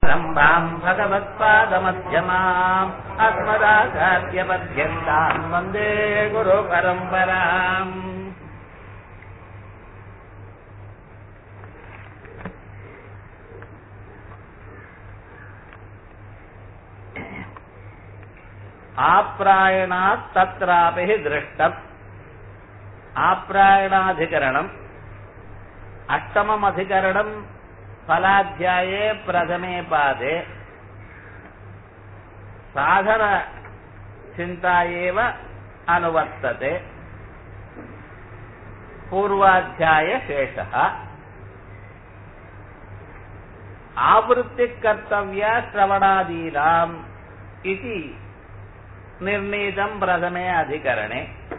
रम्भाम् भगवत्पादमध्यमाम् अस्मदाचार्यपर्यन्ताम् वन्दे गुरुपरम्पराम् आप्रायणात् तत्रापि दृष्टम् आप्रायणाधिकरणम् अष्टममधिकरणम् फलाध्याये प्रथमे पादे साधनचिन्ता एव अनुवर्तते पूर्वाध्यायशेषः आवृत्तिः कर्तव्या श्रवणादीनाम् इति निर्णीतम् प्रथमे अधिकरणे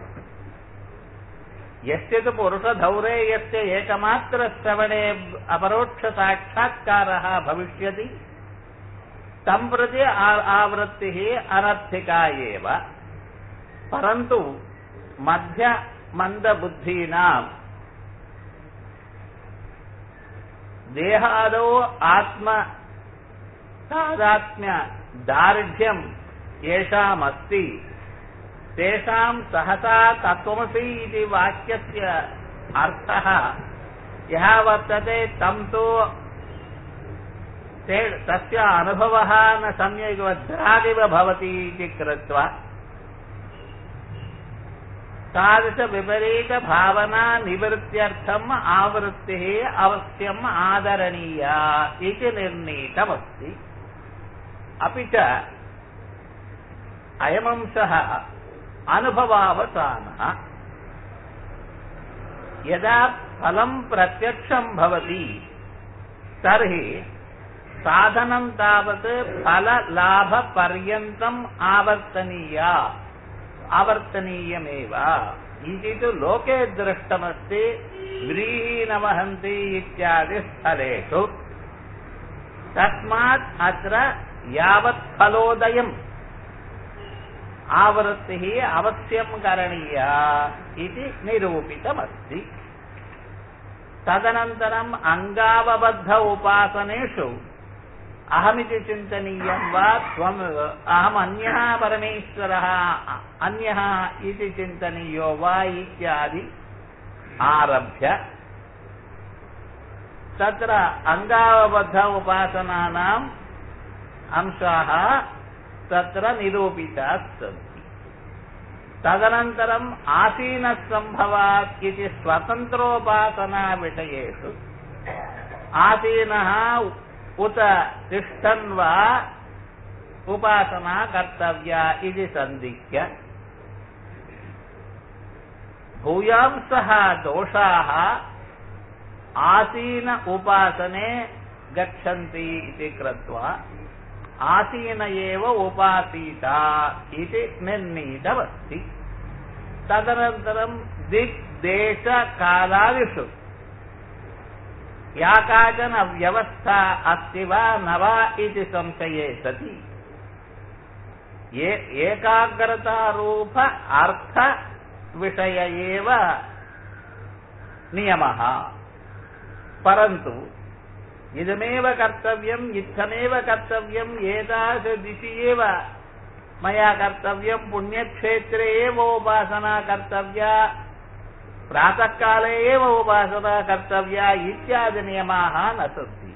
यस्य तु पुरुषधौरे यस्य एकमात्रश्रवणे अपरोक्षसाक्षात्कारः भविष्यति तं प्रति आवृत्तिः अनर्थिका एव परन्तु मध्यमन्दबुद्धीनाम् देहादौ आत्मतादात्म्यदार्ढ्यम् येषामस्ति तेषाम् सहसा तत्त्वमसि इति वाक्यस्य अर्थः यः वर्तते तं तु ते तस्य अनुभवः न सम्यक् वज्रादिव भवति इति कृत्वा तादृशविपरीतभावना निवृत्त्यर्थम् आवृत्तिः अवश्यम् आदरणीया इति निर्णीतमस्ति अपि च अयमंशः अनुभवावसानः यदा फलम् प्रत्यक्षम् भवति तर्हि साधनं तावत् फललाभपर्यन्तम् आवर्तनीया आवर्तनीयमेव इति तु लोके दृष्टमस्ति व्रीहीनवहन्ति इत्यादि स्थलेषु तस्मात् अत्र यावत् फलोदयम् आवृत्तिः अवश्यं करणीया इति निरूपितमस्ति तदनन्तरम् अङ्गावबद्ध उपासनेषु अहमिति चिन्तनीयं वा त्वम् अहमन्यः परमेश्वरः अन्यः इति चिन्तनीयो वा इत्यादि आरभ्य तत्र अङ्गावबद्ध उपासनानाम् अंशाः तत्र निरूपिताः सन्ति तदनन्तरम् आसीनसम्भवात् इति स्वतन्त्रोपासनाविषयेषु आसीनः उत तिष्ठन् वा उपासना कर्तव्या इति सन्दिह्य भूयांसः दोषाः आसीन उपासने गच्छन्ति इति कृत्वा आसीन एव उपासीता इति निर्णीतमस्ति तदनन्तरम् दिग्देशकालादिषु या काचन व्यवस्था अस्ति वा न वा इति संशये सति ये एकाग्रतारूप अर्थविषय एव नियमः परन्तु इदमेव कर्तव्यम् इत्थमेव कर्तव्यम् एतादृशदिशि एव मया कर्तव्यम् पुण्यक्षेत्रे एव उपासना कर्तव्या प्रातःकाले एव उपासना कर्तव्या इत्यादि नियमाः न सन्ति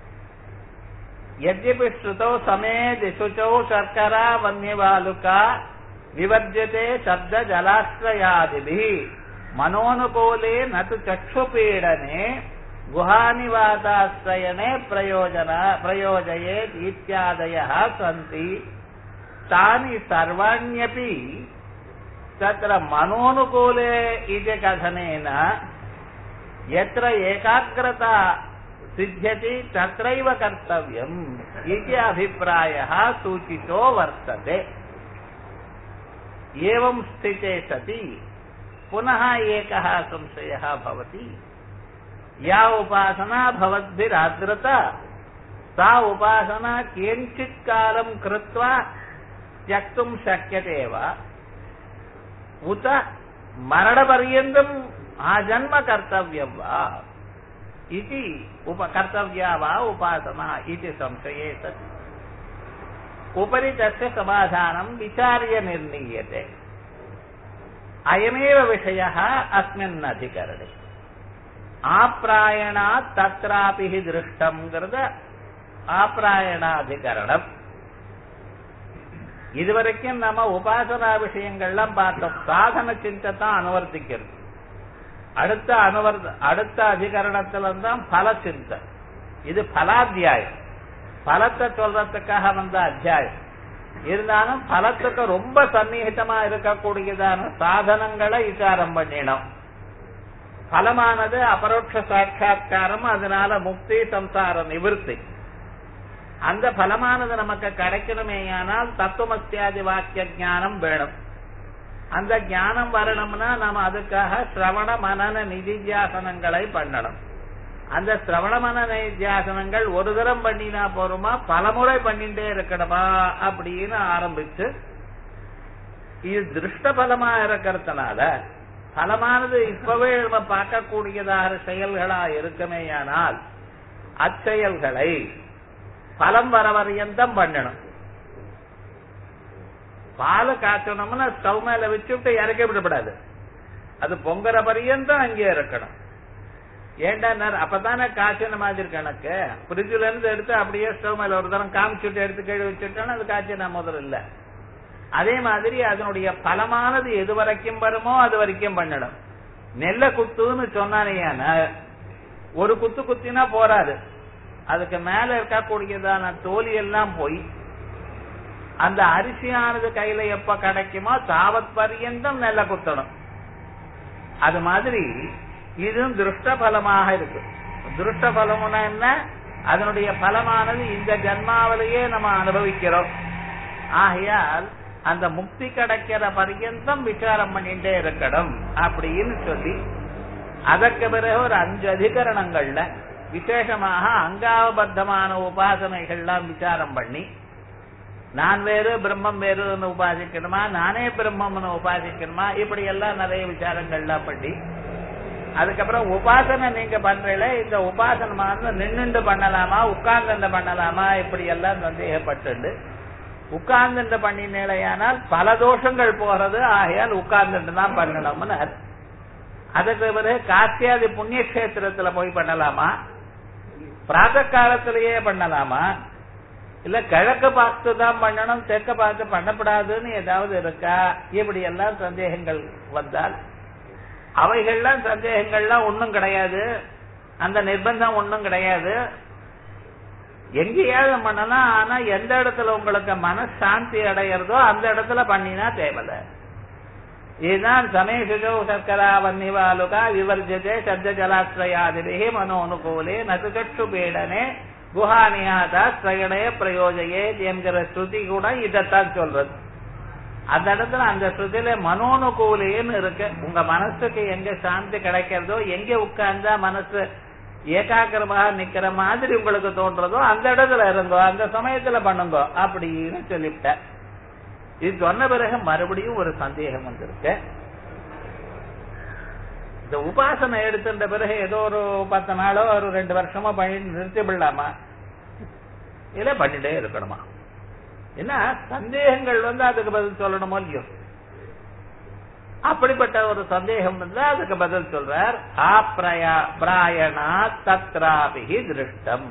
यद्यपि श्रुतौ समे दिशुचौ शर्करा वन्यवालुका विवर्ज्यते शब्दजलाश्रयादिभिः मनोनुकूले न तु चक्षुपीडने गुहानिवाताश्रयणे प्रयोजन प्रयोजयेत् इत्यादयः सन्ति तानि सर्वाण्यपि तत्र मनोनुकूले इति कथनेन यत्र एकाग्रता सिद्ध्यति तत्रैव कर्तव्यम् इति अभिप्रायः सूचितो वर्तते एवं स्थिते सति पुनः एकः संशयः भवति या उपासना भवद्भिरादृता सा उपासना किञ्चित् कालं कृत्वा त्यक्तुं शक्यते वा उत मरणपर्यन्तम् आजन्म कर्तव्यं वा इति उप कर्तव्या वा उपासना इति संशये सति उपरि तस्य समाधानं विचार्य निर्णीयते अयमेव विषयः अस्मिन् अधिकरणे आप्रायणात् तत्रापि हि दृष्टंங்கிறத ஆப்ராயணாதிகரணம் இதுவரைக்கும் நம்ம உபாசனா விஷயங்கள்லாம் பார்த்தோம் சாதன சிந்தை தான் அனுவர்த்திக்கிறது அடுத்த அனுவர் அடுத்த அதிகரணத்துல தான் பல சிந்தை இது பலாத்தியாயம் பலத்தை சொல்றதுக்காக வந்த அத்தியாயம் இருந்தாலும் பலத்துக்கு ரொம்ப சந்நிகிதமா இருக்கக்கூடியதான சாதனங்களை விசாரம் பண்ணினோம் பலமானது அபரோட்ச சாட்சா்காரம் அதனால முக்தி சம்சார நிவர்த்தி அந்த பலமானது நமக்கு கிடைக்கணுமேயானால் தத்துவமத்தியாதி வாக்கிய ஞானம் வேணும் அந்த ஞானம் வரணும்னா நாம அதுக்காக சிரவண மனன நிதித்தியாசனங்களை பண்ணணும் அந்த சிரவண மன நிதித்தியாசனங்கள் ஒரு தரம் பண்ணினா போருமா பலமுறை பண்ணிட்டே இருக்கணுமா அப்படின்னு ஆரம்பிச்சு இது திருஷ்ட பலமா இருக்கிறதுனால பலமானது இப்பவே நம்ம பார்க்கக்கூடியதாக செயல்களா இருக்குமேயானால் அச்செயல்களை பலம் வர வரையந்தம் பண்ணணும் பால் காய்ச்சணும்னா ஸ்டவ் மேல வச்சுட்டு இறக்கி விடப்படாது அது பொங்குற பரியந்தம் அங்கே இருக்கணும் ஏண்டா அப்பதானே காய்ச்சின மாதிரி கணக்கு பிரிட்ஜ்ல இருந்து எடுத்து அப்படியே ஸ்டவ் மேல ஒரு தரம் காமிச்சுட்டு எடுத்து கீழே வச்சுட்டோம்னா அது காய்ச்சின முதல் இல்ல அதே மாதிரி அதனுடைய பலமானது எது வரைக்கும் வருமோ அது வரைக்கும் பண்ணணும் நெல்ல குத்துன்னு சொன்னானேயான ஒரு குத்து குத்தினா போராது அதுக்கு மேல இருக்கக்கூடியதான தோலி எல்லாம் போய் அந்த அரிசியானது கையில எப்ப கிடைக்குமோ தாவத் பரியந்தம் நெல்ல குத்தணும் அது மாதிரி இதுவும் திருஷ்ட பலமாக இருக்கு திருஷ்ட பலம்னா என்ன அதனுடைய பலமானது இந்த ஜன்மாவிலேயே நம்ம அனுபவிக்கிறோம் ஆகையால் அந்த முக்தி கிடைக்கிற பரியந்தம் விசாரம் பண்ணிட்டே இருக்கணும் அப்படின்னு சொல்லி அதற்கு பிறகு ஒரு அஞ்சு அதிகரணங்கள்ல விசேஷமாக அங்காவபத்தமான உபாசனைகள்லாம் விசாரம் பண்ணி நான் வேறு பிரம்மம் வேறுன்னு உபாசிக்கணுமா நானே பிரம்மம்னு உபாசிக்கணுமா இப்படி எல்லாம் நிறைய விசாரங்கள்லாம் பண்ணி அதுக்கப்புறம் உபாசனை நீங்க பண்றீல இந்த உபாசனமான நின்னுண்டு பண்ணலாமா உட்கார்ந்து பண்ணலாமா இப்படி எல்லாம் சந்தேகப்பட்டு உட்கார்ந்து பண்ணினேலையானால் பல தோஷங்கள் போறது ஆகையால் உட்கார்ந்துட்டு தான் பண்ணணும்னு அதுக்கு பிறகு காசியாதி புண்ணிய கஷேத்திரத்துல போய் பண்ணலாமா பிராத காலத்திலேயே பண்ணலாமா இல்ல கிழக்கு பார்த்து தான் பண்ணணும் தெற்க பார்த்து பண்ணப்படாதுன்னு ஏதாவது இருக்கா இப்படி எல்லாம் சந்தேகங்கள் வந்தால் அவைகள்லாம் சந்தேகங்கள்லாம் ஒன்றும் கிடையாது அந்த நிர்பந்தம் ஒன்றும் கிடையாது எங்கேயாவது பண்ணலாம் ஆனா எந்த இடத்துல உங்களுக்கு மனசாந்தி அடையிறதோ அந்த இடத்துல பண்ணினா தேவையில்ல இதுதான் சமேஷோ சர்க்கரா வன்னிவாலுகா விவர்ஜதே சப்த ஜலாஸ்ரயாதிபிகி மனோனுகூலே நது சற்று பீடனே குஹானியாதா ஸ்ரயணய பிரயோஜயே என்கிற ஸ்ருதி கூட இதைத்தான் சொல்றது அந்த இடத்துல அந்த ஸ்ருதியில மனோனுகூலின்னு இருக்கு உங்க மனசுக்கு எங்க சாந்தி கிடைக்கிறதோ எங்க உட்கார்ந்தா மனசு ஏகாக்கிரமாக நிக்கிற மாதிரி உங்களுக்கு தோன்றதோ அந்த இடத்துல இருங்கோ அந்த சமயத்துல பண்ணுங்கோ அப்படின்னு சொல்லிவிட்டேன் இது சொன்ன பிறகு மறுபடியும் ஒரு சந்தேகம் வந்திருக்கு இந்த உபாசனை எடுத்துட்ட பிறகு ஏதோ ஒரு பத்து நாளோ ஒரு ரெண்டு வருஷமோ பண்ணி நிறுத்தி விடலாமா இல்ல பண்ணிட்டே இருக்கணுமா என்ன சந்தேகங்கள் வந்து அதுக்கு பதில் சொல்லணுமோ இல்லையோ அப்படிப்பட்ட ஒரு சந்தேகம் வந்து அதுக்கு பதில் சொல்றார் ஆப்ரயா பிராயணா தத்ராபிகி திருஷ்டம்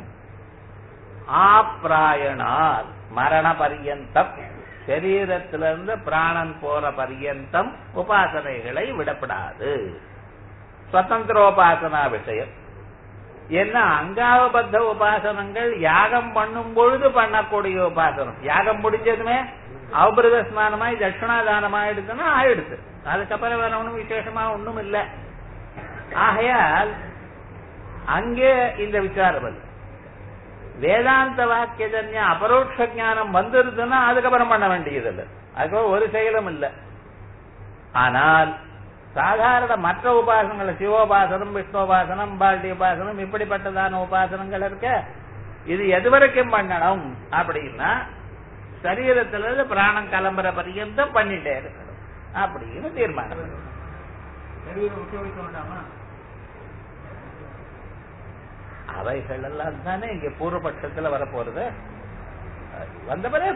ஆப்ராயணால் மரண பரியந்தம் சரீரத்திலிருந்து பிராணன் போற பரியந்தம் உபாசனைகளை விடப்படாது சுதந்திரோபாசனா விஷயம் என்ன அங்காவபத்த உபாசனங்கள் யாகம் பண்ணும் பொழுது பண்ணக்கூடிய உபாசனம் யாகம் முடிஞ்சதுமே அவபிரத ஸ்நானமாய் தட்சிணாதானமா எடுத்துன்னா ஆயிடுச்சு அதுக்கப்புறம் வேற ஒண்ணும் விசேஷமா ஒண்ணும் இல்லை ஆகையால் அங்கே இந்த விசாரம் அது வேதாந்த வாக்கியஜன்ய அபரோட்ச ஞானம் வந்துருதுன்னா அதுக்கப்புறம் பண்ண வேண்டியது இல்லை அதுக்கு ஒரு செயலும் இல்லை ஆனால் சாதாரண மற்ற உபாசனங்கள் சிவோபாசனம் விஷ்ணோபாசனம் பால்டி உபாசனம் இப்படிப்பட்டதான உபாசனங்கள் இருக்க இது எது வரைக்கும் பண்ணணும் அப்படின்னா சரீரத்திலிருந்து பிராணம் கிளம்புற பரியந்தம் பண்ணிட்டே இருக்கணும் அப்படின்னு தீர்மானம் சரீரம் விட்டு வைக்க வேண்டாமா அவைகள் எல்லாம் தானே இங்க பூர்வபட்சத்துல வரப்போறது வந்தவரே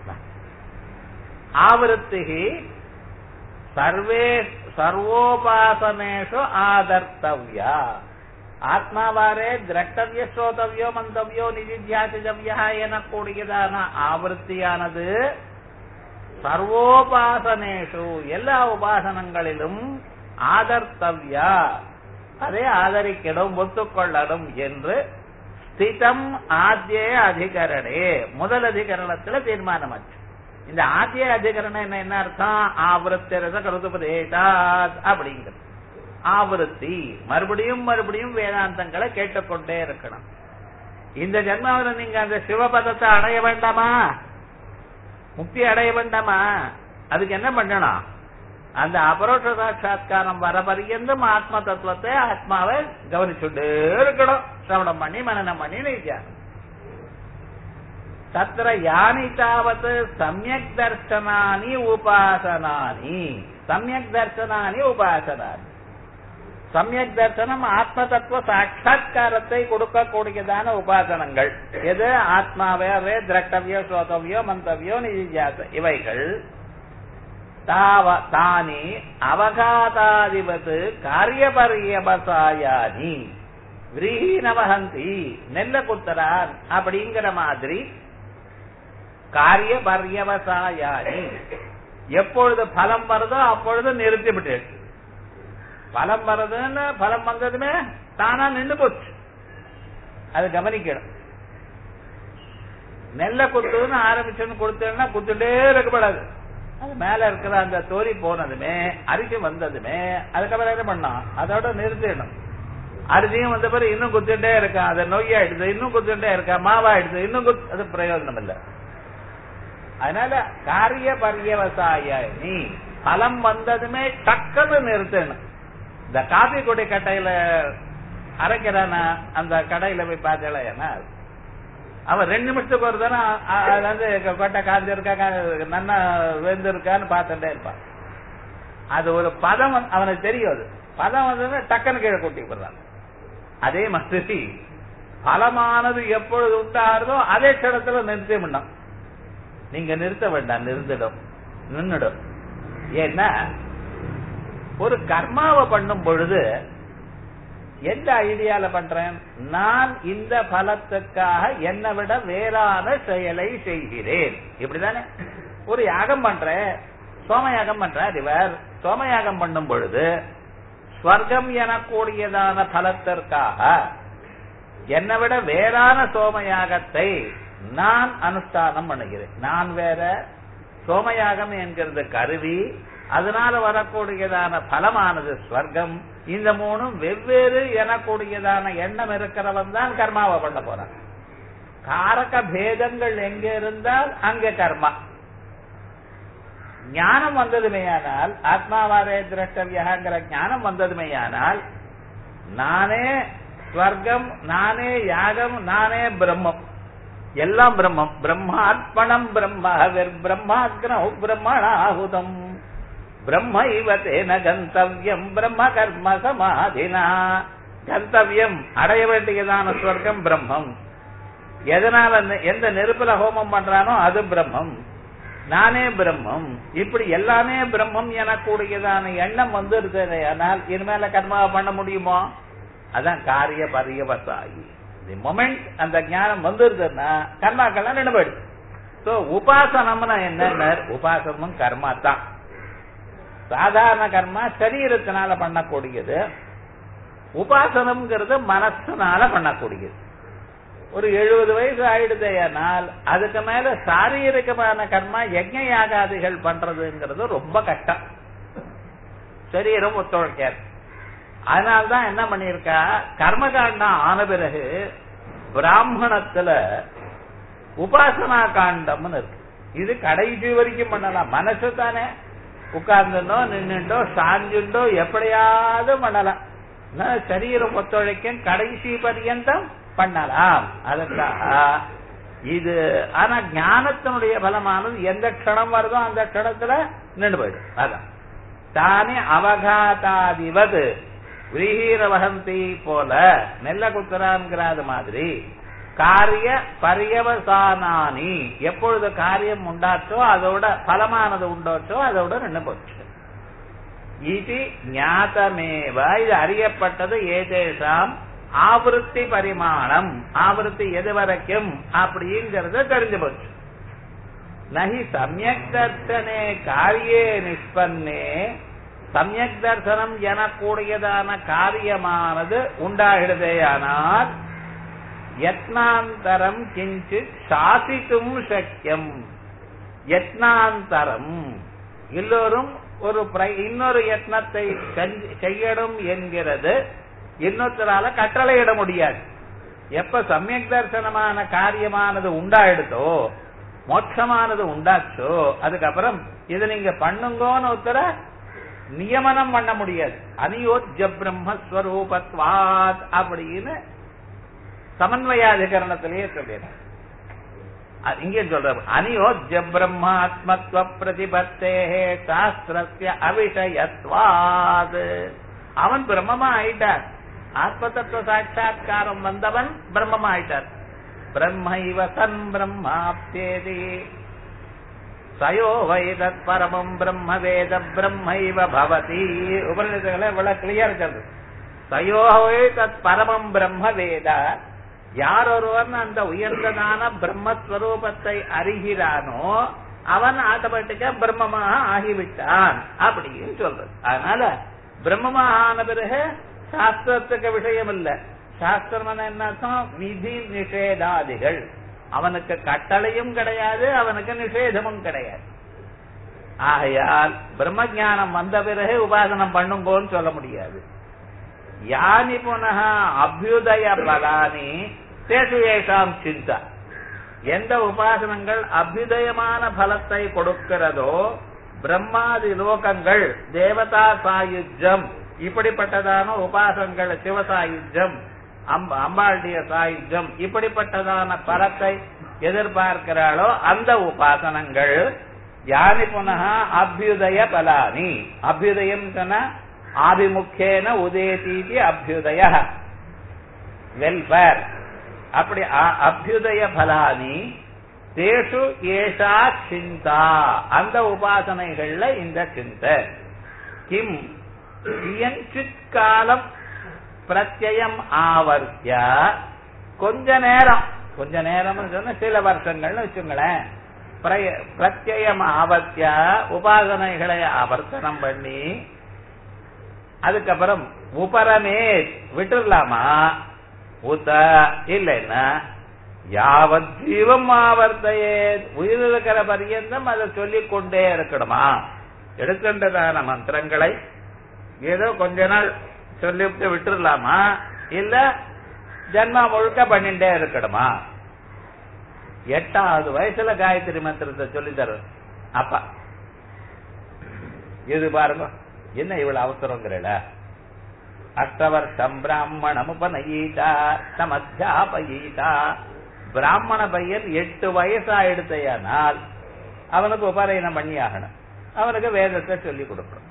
ஆவருத்திகி சர்வே சர்வோபாசனேஷு ஆதர்த்தவ்யா ஆத்மாவாரே திரட்டவிய ஸ்ரோதவியோ மந்தவியோ நிதித்தியாசிதவியா எனக்கூடியதான ஆவருத்தியானது சர்வோபாசனேஷு எல்லா உபாசனங்களிலும் ஆதர்த்தவ்யா அதை ஆதரிக்கணும் ஒத்துக்கொள்ளணும் என்று ஸ்திதம் ஆத்திய அதிகரணே முதல் அதிகரணத்துல தீர்மானமாச்சு இந்த ஆத்திய அதிகரணம் என்ன என்ன அர்த்தம் ஆவருத்திரத கருதுபதேதாத் அப்படிங்கிறது ஆவருத்தி மறுபடியும் மறுபடியும் வேதாந்தங்களை கேட்டுக்கொண்டே இருக்கணும் இந்த ஜென்மாவில் நீங்க அந்த சிவபதத்தை அடைய வேண்டாமா முக்தி அடைய வேண்டாமா அதுக்கு என்ன பண்ணணும் அந்த அபரோஷ சாட்சா்காரம் வர பரியந்தும் ஆத்ம தத்துவத்தை ஆத்மாவை கவனிச்சுட்டே இருக்கணும் சிரவணம் பண்ணி மனநம் பண்ணி நிற்காணும் தத்திர யானி தாவத் சமயக் தர்சனானி உபாசனானி சமயக் தர்சனானி உபாசனானி சமயக் தர்சனம் ஆத்ம தத்துவ சாட்சா்காரத்தை கொடுக்கக்கூடியதான உபாசனங்கள் எது ஆத்மாவே திரட்டவியோ ஸ்ரோதவியோ மந்தவியோ நிதிஜாச இவைகள் தாவ தானி அவகாதாதிபத்து காரியபரியபசாயானி விரீனவகந்தி நெல்ல குத்தரான் அப்படிங்கிற மாதிரி காரிய பர்யவசாயானி எப்பொழுது பலம் வருதோ அப்பொழுது நிறுத்திவிட்டு பலம் வருதுன்னு பலம் வந்ததுமே தானா நின்று போச்சு அது கவனிக்கணும் நெல்ல குத்துன்னு ஆரம்பிச்சுன்னு கொடுத்தேன்னா குத்துட்டே இருக்கப்படாது அது மேல இருக்கிற அந்த தோரி போனதுமே அரிசி வந்ததுமே அதுக்கப்புறம் என்ன பண்ணோம் அதோட நிறுத்திடணும் அரிசியும் வந்த பிறகு இன்னும் குத்துட்டே இருக்கான் அதை நொய்யாயிடுது இன்னும் குத்துட்டே இருக்கா மாவாயிடுது இன்னும் குத்து அது பிரயோஜனம் இல்லை அதனால காரிய பரியவசாய நீ பலம் வந்ததுமே டக்குன்னு நிறுத்தணும் இந்த காபி கொடி கட்டையில அரைக்கிறான அந்த கடையில போய் பார்த்தல ஏன்னா அவன் ரெண்டு நிமிஷத்துக்கு ஒரு தானே அது வந்து கொட்டை காஞ்சிருக்கா நன்னா வெந்திருக்கான்னு பார்த்துட்டே இருப்பான் அது ஒரு பதம் அவனுக்கு தெரியும் அது பதம் வந்ததுன்னா டக்குன்னு கீழே கொட்டி போடுறான் அதே மாதிரி பலமானது எப்பொழுது உண்டாகிறதோ அதே க்ஷணத்துல நிறுத்த வேண்டாம் நீங்க நிறுத்த வேண்டாம் நிறுத்திடும் நின்னுடும் ஏன்னா ஒரு கர்மாவை பண்ணும் பொழுது எந்த ஐடியால பண்றேன் நான் இந்த பலத்துக்காக என்னை விட வேறான செயலை செய்கிறேன் இப்படிதானே ஒரு யாகம் பண்றேன் சோமயாகம் பண்றார் இவர் சோமயாகம் பண்ணும் பொழுது ஸ்வர்க்கம் எனக்கூடியதான பலத்திற்காக என்னை விட வேறான சோமயாகத்தை நான் அனுஷ்டானம் பண்ணுகிறேன் நான் வேற சோமயாகம் என்கிறது கருவி அதனால வரக்கூடியதான பலமானது ஸ்வர்க்கம் இந்த மூணும் வெவ்வேறு எனக்கூடியதான எண்ணம் இருக்கிறவன் தான் கர்மாவை பண்ண போறான் காரக பேதங்கள் எங்க இருந்தால் அங்க கர்மா ஞானம் வந்ததுமேயானால் ஆத்மாவாரே திரஷ்டவியங்கிற ஞானம் வந்ததுமேயானால் நானே ஸ்வர்க்கம் நானே யாகம் நானே பிரம்மம் எல்லாம் பிரம்மம் பிரம்மார்ப்பணம் பிரம்ம பிரம்மாக்னௌ பிரம்மணாகுதம் பிரம்ம இவ தேன கந்தவியம் பிரம்ம கர்ம சமாதினா கந்தவியம் அடைய வேண்டியதான ஸ்வர்க்கம் பிரம்மம் எதனால எந்த நெருப்புல ஹோமம் பண்றானோ அது பிரம்மம் நானே பிரம்மம் இப்படி எல்லாமே பிரம்மம் எனக்கூடியதான எண்ணம் வந்து ஆனால் இனிமேல கர்மாவை பண்ண முடியுமோ அதான் காரிய பரியவசாயி தி மொமெண்ட் அந்த ஞானம் வந்துருதுன்னா கர்மாக்கெல்லாம் நின்று போயிடுது சோ உபாசனம்னா என்ன உபாசனமும் கர்மா தான் சாதாரண கர்மா சரீரத்தினால பண்ணக்கூடியது உபாசனம்ங்கிறது மனசுனால பண்ணக்கூடியது ஒரு எழுபது வயசு ஆயிடுதேனால் அதுக்கு மேல சாரீரிகமான கர்மா யஜ்ஞ யாகாதிகள் பண்றதுங்கிறது ரொம்ப கஷ்டம் சரீரம் ஒத்துழைக்காது அதனால்தான் என்ன பண்ணிருக்கா கர்மகாண்டம் ஆன பிறகு பிராமணத்துல உபாசனா காண்டம்னு இருக்கு இது கடைசி வரைக்கும் பண்ணலாம் மனசு தானே உட்கார்ந்துட்டோ நின்றுட்டோ சாஞ்சுண்டோ எப்படியாவது பண்ணலாம் சரீரம் ஒத்துழைக்கும் கடைசி பரியந்தம் பண்ணலாம் அதற்காக இது ஆனா ஞானத்தினுடைய பலமானது எந்த க்ஷணம் வருதோ அந்த க்ஷணத்துல நின்று போயிடும் அதான் தானே அவகாதாதிவது விரீஹீர வகந்தி போல நெல்ல குத்துறான்ங்கிறது மாதிரி காரிய பரியவசானானி எப்பொழுது காரியம் உண்டாச்சோ அதோட பலமானது உண்டாச்சோ அதோட நின்று போச்சு இது ஞாதமேவ இது அறியப்பட்டது ஏதேஷாம் ஆவருத்தி பரிமாணம் ஆவருத்தி எது வரைக்கும் அப்படிங்கறத தெரிஞ்சு போச்சு நகி சமயக் தர்சனே காரியே நிஷ்பன்னே சமயக் தர்சனம் எனக்கூடியதான காரியமானது உண்டாகிடுதேயானால் யத்னாந்தரம் கிஞ்சித் சாசித்தும் சக்கியம் யத்னாந்தரம் எல்லோரும் ஒரு இன்னொரு யத்னத்தை செய்யணும் என்கிறது இன்னொருத்தரால கட்டளையிட முடியாது எப்ப சமயக் தர்சனமான காரியமானது உண்டாயிடுதோ மோட்சமானது உண்டாச்சோ அதுக்கப்புறம் இதை நீங்க பண்ணுங்கோன்னு ஒருத்தர நியமனம் பண்ண முடியாது அனியோஜ்ய பிரம்மஸ்வரூபத்வாத் அப்படின்னு சமன்வயாதிகரணத்திலேயே சொல்லிடுறேன் இங்கே சொல்ற அனியோஜ்ய பிரம்மாத்மத்வ பிரதிபத்தே சாஸ்திரஸ்ய அவிஷயத்வாத் அவன் பிரம்மமா ஆயிட்டார் ஆத்ம தத்துவ சாட்சா்காரம் வந்தவன் பிரம்மமா ஆயிட்டார் பிரம்மைவ சன் பிரம்மாப்தேதி சயோ வை தத் பரமம் பிரம்ம வேத பிரம்மைவ பவதி உபநிஷத்துகளை இவ்வளவு கிளியர் இருக்கிறது சயோ வை தத் பரமம் பிரம்ம வேத யார் ஒருவன் அந்த உயர்ந்ததான பிரம்மஸ்வரூபத்தை அறிகிறானோ அவன் ஆட்டோமேட்டிக்கா பிரம்மமாக ஆகிவிட்டான் அப்படின்னு சொல்றது அதனால பிரம்மமாக ஆன பிறகு சாஸ்திரத்துக்கு விஷயம் இல்ல சாஸ்திரம் என்ன அர்த்தம் விதி நிஷேதாதிகள் அவனுக்கு கட்டளையும் கிடையாது அவனுக்கு நிஷேதமும் கிடையாது ஆகையால் பிரம்ம ஜானம் வந்த பிறகு உபாசனம் பண்ணுங்கோன்னு சொல்ல முடியாது யானி புனக அபியுதய பலானி தேசு ஏஷாம் சிந்தா எந்த உபாசனங்கள் அபியுதயமான பலத்தை கொடுக்கிறதோ பிரம்மாதி லோகங்கள் தேவதா சாயுஜம் இப்படிப்பட்டதான உபாசனங்கள் சிவசாயுஜம் அம்பாளுடைய சாயுஜம் இப்படிப்பட்டதான பலத்தை எதிர்பார்க்கிறாளோ அந்த உபாசனங்கள் யானி புனக அபியுதய பலானி அபியுதயம் சொன்ன ஆபிமுக்கேன உதேதீதி அபியுதய வெல்ஃபேர் அப்படி அபியுதய பலானி தேஷு ஏஷா சிந்தா அந்த உபாசனைகள்ல இந்த சிந்தை கிம் கியஞ்சித் காலம் பிரத்யம் ஆவர்த்திய கொஞ்ச நேரம் கொஞ்ச நேரம் சொன்ன சில வருஷங்கள்னு வச்சுங்களேன் பிரத்யம் ஆவர்த்திய உபாசனைகளை ஆவர்த்தனம் பண்ணி அதுக்கப்புறம் உபரமே விட்டுடலாமா உத்த இல்லைன்னா யாவத் ஜீவம் ஆவர்த்தையே உயிர் இருக்கிற பரியந்தம் அதை சொல்லிக் கொண்டே இருக்கணுமா எடுக்கின்றதான மந்திரங்களை ஏதோ கொஞ்ச நாள் சொல்லிவிட்டு விட்டுடலாமா இல்ல ஜன்மா முழுக்க பண்ணிட்டே இருக்கணுமா எட்டாவது வயசுல காயத்ரி மந்திரத்தை சொல்லி தரும் அப்பா இது பாருங்க என்ன இவ்வளவு அவசரங்கிறல அஷ்டவர்ஷம் பிராமணம் உபநயீதா சமத்தியாபயீதா பிராமண பையன் எட்டு வயசா எடுத்தையானால் அவனுக்கு உபாயனம் பண்ணி ஆகணும் அவனுக்கு வேதத்தை சொல்லி கொடுக்கணும்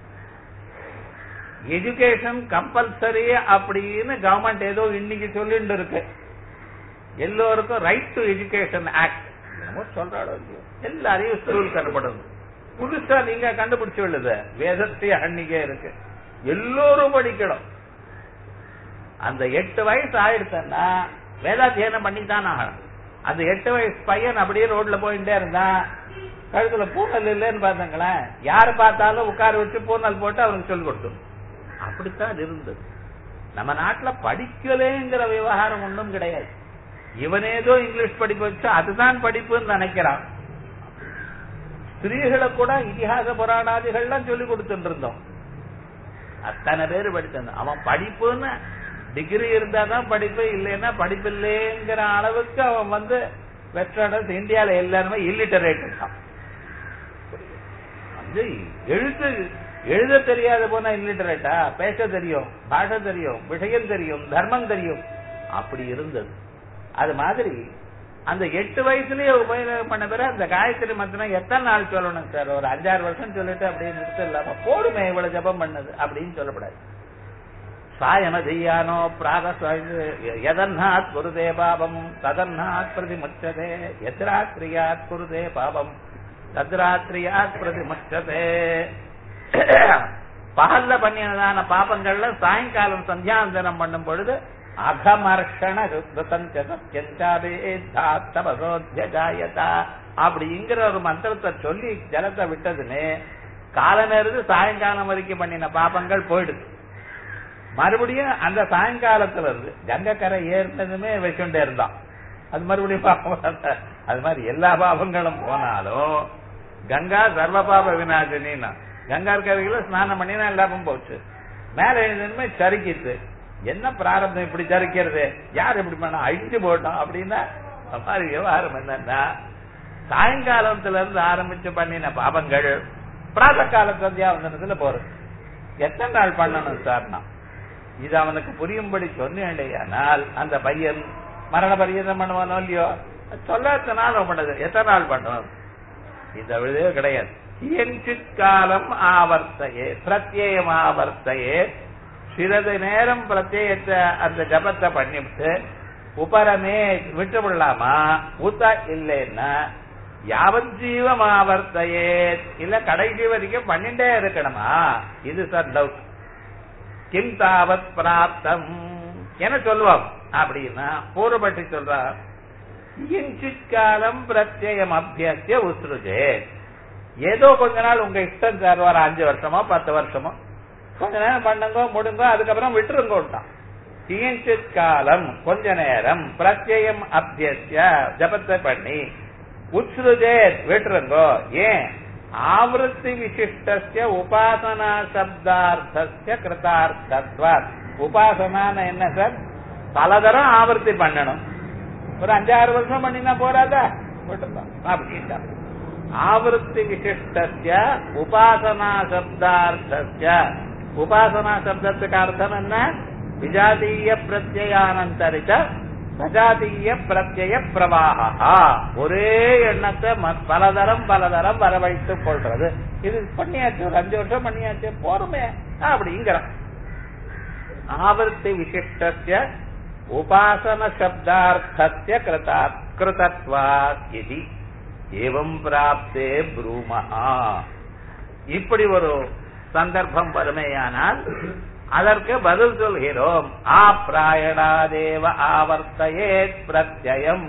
எஜுகேஷன் கம்பல்சரி அப்படின்னு கவர்மெண்ட் ஏதோ இன்னைக்கு சொல்லிட்டு இருக்கு எல்லோருக்கும் ரைட் டு எஜுகேஷன் ஆக்ட் சொல்றாளோ எல்லாரையும் ஸ்கூல் கட்டுப்படணும் புதுசா நீங்க கண்டுபிடிச்சு விடுது வேதத்தை அன்னிக்கே இருக்கு எல்லோரும் படிக்கணும் அந்த எட்டு வயசு ஆயிடுச்சுன்னா வேதாத்தியனம் பண்ணித்தான் ஆகணும் அந்த எட்டு வயசு பையன் அப்படியே ரோட்ல போயிட்டே இருந்தான் கழுத்துல பூனல் இல்லைன்னு பாத்தங்களேன் யாரு பார்த்தாலும் உட்கார வச்சு பூனல் போட்டு அவனுக்கு சொல்லி கொடுத்தோம் அப்படித்தான் இருந்தது நம்ம நாட்டுல படிக்கலேங்கிற விவகாரம் ஒன்றும் கிடையாது இவனேதோ இங்கிலீஷ் படிப்பு வச்சு அதுதான் படிப்புன்னு நினைக்கிறான் ஸ்திரீகளை கூட இதிகாச புராணாதிகள்லாம் சொல்லி கொடுத்துட்டு இருந்தோம் அத்தனை பேர் படிச்சிருந்தான் அவன் படிப்புன்னு டிகிரி இருந்தாதான் படிப்பு இல்லைன்னா படிப்பு இல்லைங்கிற அளவுக்கு அவன் வந்து வெஸ்டர்னஸ் இந்தியால எல்லாருமே இல்லிட்டரேட் இருக்கான் வந்து எழுத்து எழுத தெரியாத போனா இல்லிட்டரேட்டா பேச தெரியும் பாஷை தெரியும் விஷயம் தெரியும் தர்மம் தெரியும் அப்படி இருந்தது அது மாதிரி அந்த எட்டு வயசுலயே உபயோகம் பண்ண பிறகு அந்த காயத்ரி மந்திரம் எத்தனை நாள் சொல்லணும் சார் ஒரு அஞ்சாறு வருஷம் சொல்லிட்டு அப்படியே நிறுத்த இல்லாம போடுமே இவ்வளவு ஜபம் பண்ணது அப்படின்னு சொல்லப்படாது சாயமதியானோ பிராத எதன்னாத் குருதே பாபம் ததன்னாத் பிரதிமுச்சதே எத்ராத்ரியாத் குருதே பாபம் தத்ராத்ரியாத் பிரதிமுச்சதே பகல்ல பண்ணினதான பாபங்கள்ல சாயங்காலம் சந்தியாந்தனம் பண்ணும் பொழுது அகமர்ஷண தபசோத்தியஜாயதா அப்படிங்கிற ஒரு மந்திரத்தை சொல்லி ஜலத்தை விட்டதுன்னு காலமிருந்து சாயங்காலம் வரைக்கும் பண்ணின பாபங்கள் போயிடுது மறுபடியும் அந்த சாயங்காலத்துல இருந்து கங்கக்கரை ஏறினதுமே வச்சுட்டே இருந்தான் அது மறுபடியும் பாபம் அது மாதிரி எல்லா பாபங்களும் போனாலும் கங்கா சர்வ பாப விநாசினா கங்கா கரையில ஸ்நானம் பண்ணினா எல்லாமும் போச்சு மேல எழுதுமே சரிக்கிட்டு என்ன பிராரம்பம் இப்படி சரிக்கிறது யார் இப்படி பண்ண அழிச்சு போட்டோம் அப்படின்னா அந்த மாதிரி விவகாரம் என்னன்னா சாயங்காலத்துல இருந்து ஆரம்பிச்சு பண்ணின பாபங்கள் பிராத கால சந்தியாவந்தனத்துல போறது எத்தனை நாள் பண்ணணும் சார்னா இது அவனுக்கு புரியும்படி சொன்னேன்டையானால் அந்த பையன் மரண பரியந்தம் பண்ணுவானோ இல்லையோ சொல்லாத நாள் பண்ணது எத்தனை நாள் பண்ணணும் இந்த விழுதே கிடையாது கியஞ்சித் காலம் ஆவர்த்தையே பிரத்யேகம் ஆவர்த்தையே சிறிது நேரம் பிரத்யேகத்தை அந்த ஜபத்தை பண்ணிவிட்டு உபரமே விட்டு விடலாமா ஊத்தா இல்லைன்னா யாவத் ஜீவம் ஆவர்த்தையே இல்ல கடைசி வரைக்கும் பண்ணிட்டே இருக்கணுமா இது சார் டவுட் கிம் தாவத் பிராப்தம் என சொல்லுவோம் அப்படின்னா பூர்வபட்டி சொல்றார் கிஞ்சித் காலம் பிரத்யம் அபியசிய உசுருஜே ஏதோ கொஞ்ச நாள் உங்க இஷ்டம் சார் வர அஞ்சு வருஷமோ பத்து வருஷமோ கொஞ்ச நேரம் பண்ணுங்க முடுங்க அதுக்கப்புறம் விட்டுருங்கோட்டான் கிஞ்சித் காலம் கொஞ்ச நேரம் பிரத்யம் அபியசிய ஜபத்தை பண்ணி உத்ருஜே விட்டுருங்கோ ஏன் ஆவருத்தி விசிஷ்டஸ்ய உபாசனா சப்தார்த்தஸ்ய கிருதார்த்தத்வாத் உபாசனான்னு என்ன சார் பலதரம் ஆவர்த்தி பண்ணணும் ஒரு அஞ்சாறு வருஷம் பண்ணினா போறாதா விட்டுருந்தோம் அப்படின்ட்டா ஆவருத்தி விசிஷ்டஸ்ய உபாசனா சப்தார்த்தஸ்ய உபாசனா சப்தத்துக்கு அர்த்தம் என்ன விஜாதீய பிரத்யானந்தரிச்ச சஜாதீய பிரத்யய பிரவாகா ஒரே எண்ணத்தை பலதரம் பலதரம் வரவழைத்துக் கொள்றது இது பண்ணியாச்சு ஒரு அஞ்சு வருஷம் பண்ணியாச்சு போருமே அப்படிங்கிற ஆவர்த்தி விசிஷ்டஸ்ய உபாசன சப்தார்த்தஸ்ய கிருதா கிருதத்வாத் இது ஏவம் பிராப்தே ப்ரூமஹா இப்படி ஒரு சந்தர்ப்பம் வறுமையானால் அதற்கு பதில் சொல்கிறோம் ஆப்ராயணாதேவ ஆவர்த்தையே பிரத்யம்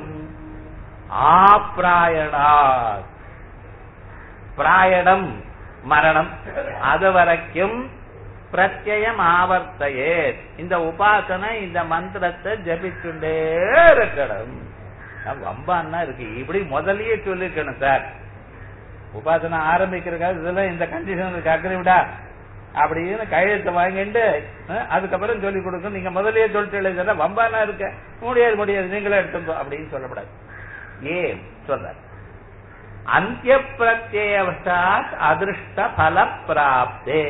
ஆப்ராயணாத் பிராயணம் மரணம் அது வரைக்கும் பிரத்யம் ஆவர்த்தையே இந்த உபாசனை இந்த மந்திரத்தை ஜபிச்சுட்டே இருக்கணும் வம்பான்னா இருக்கு இப்படி முதல்லயே சொல்லிருக்கணும் சார் உபாசனை ஆரம்பிக்கிறதுக்காக இதெல்லாம் இந்த கண்டிஷன் இருக்கு அக்ரிவிடா அப்படின்னு கையெழுத்து வாங்கிட்டு அதுக்கப்புறம் சொல்லி கொடுக்கும் நீங்க முதல்லயே சொல்லிட்டு வம்பானா இருக்க முடியாது முடியாது நீங்களே எடுத்துக்கோ அப்படின்னு சொல்லப்படாது ஏன் சொல்ற அந்திய பிரத்யவசாத் அதிருஷ்ட பல பிராப்தே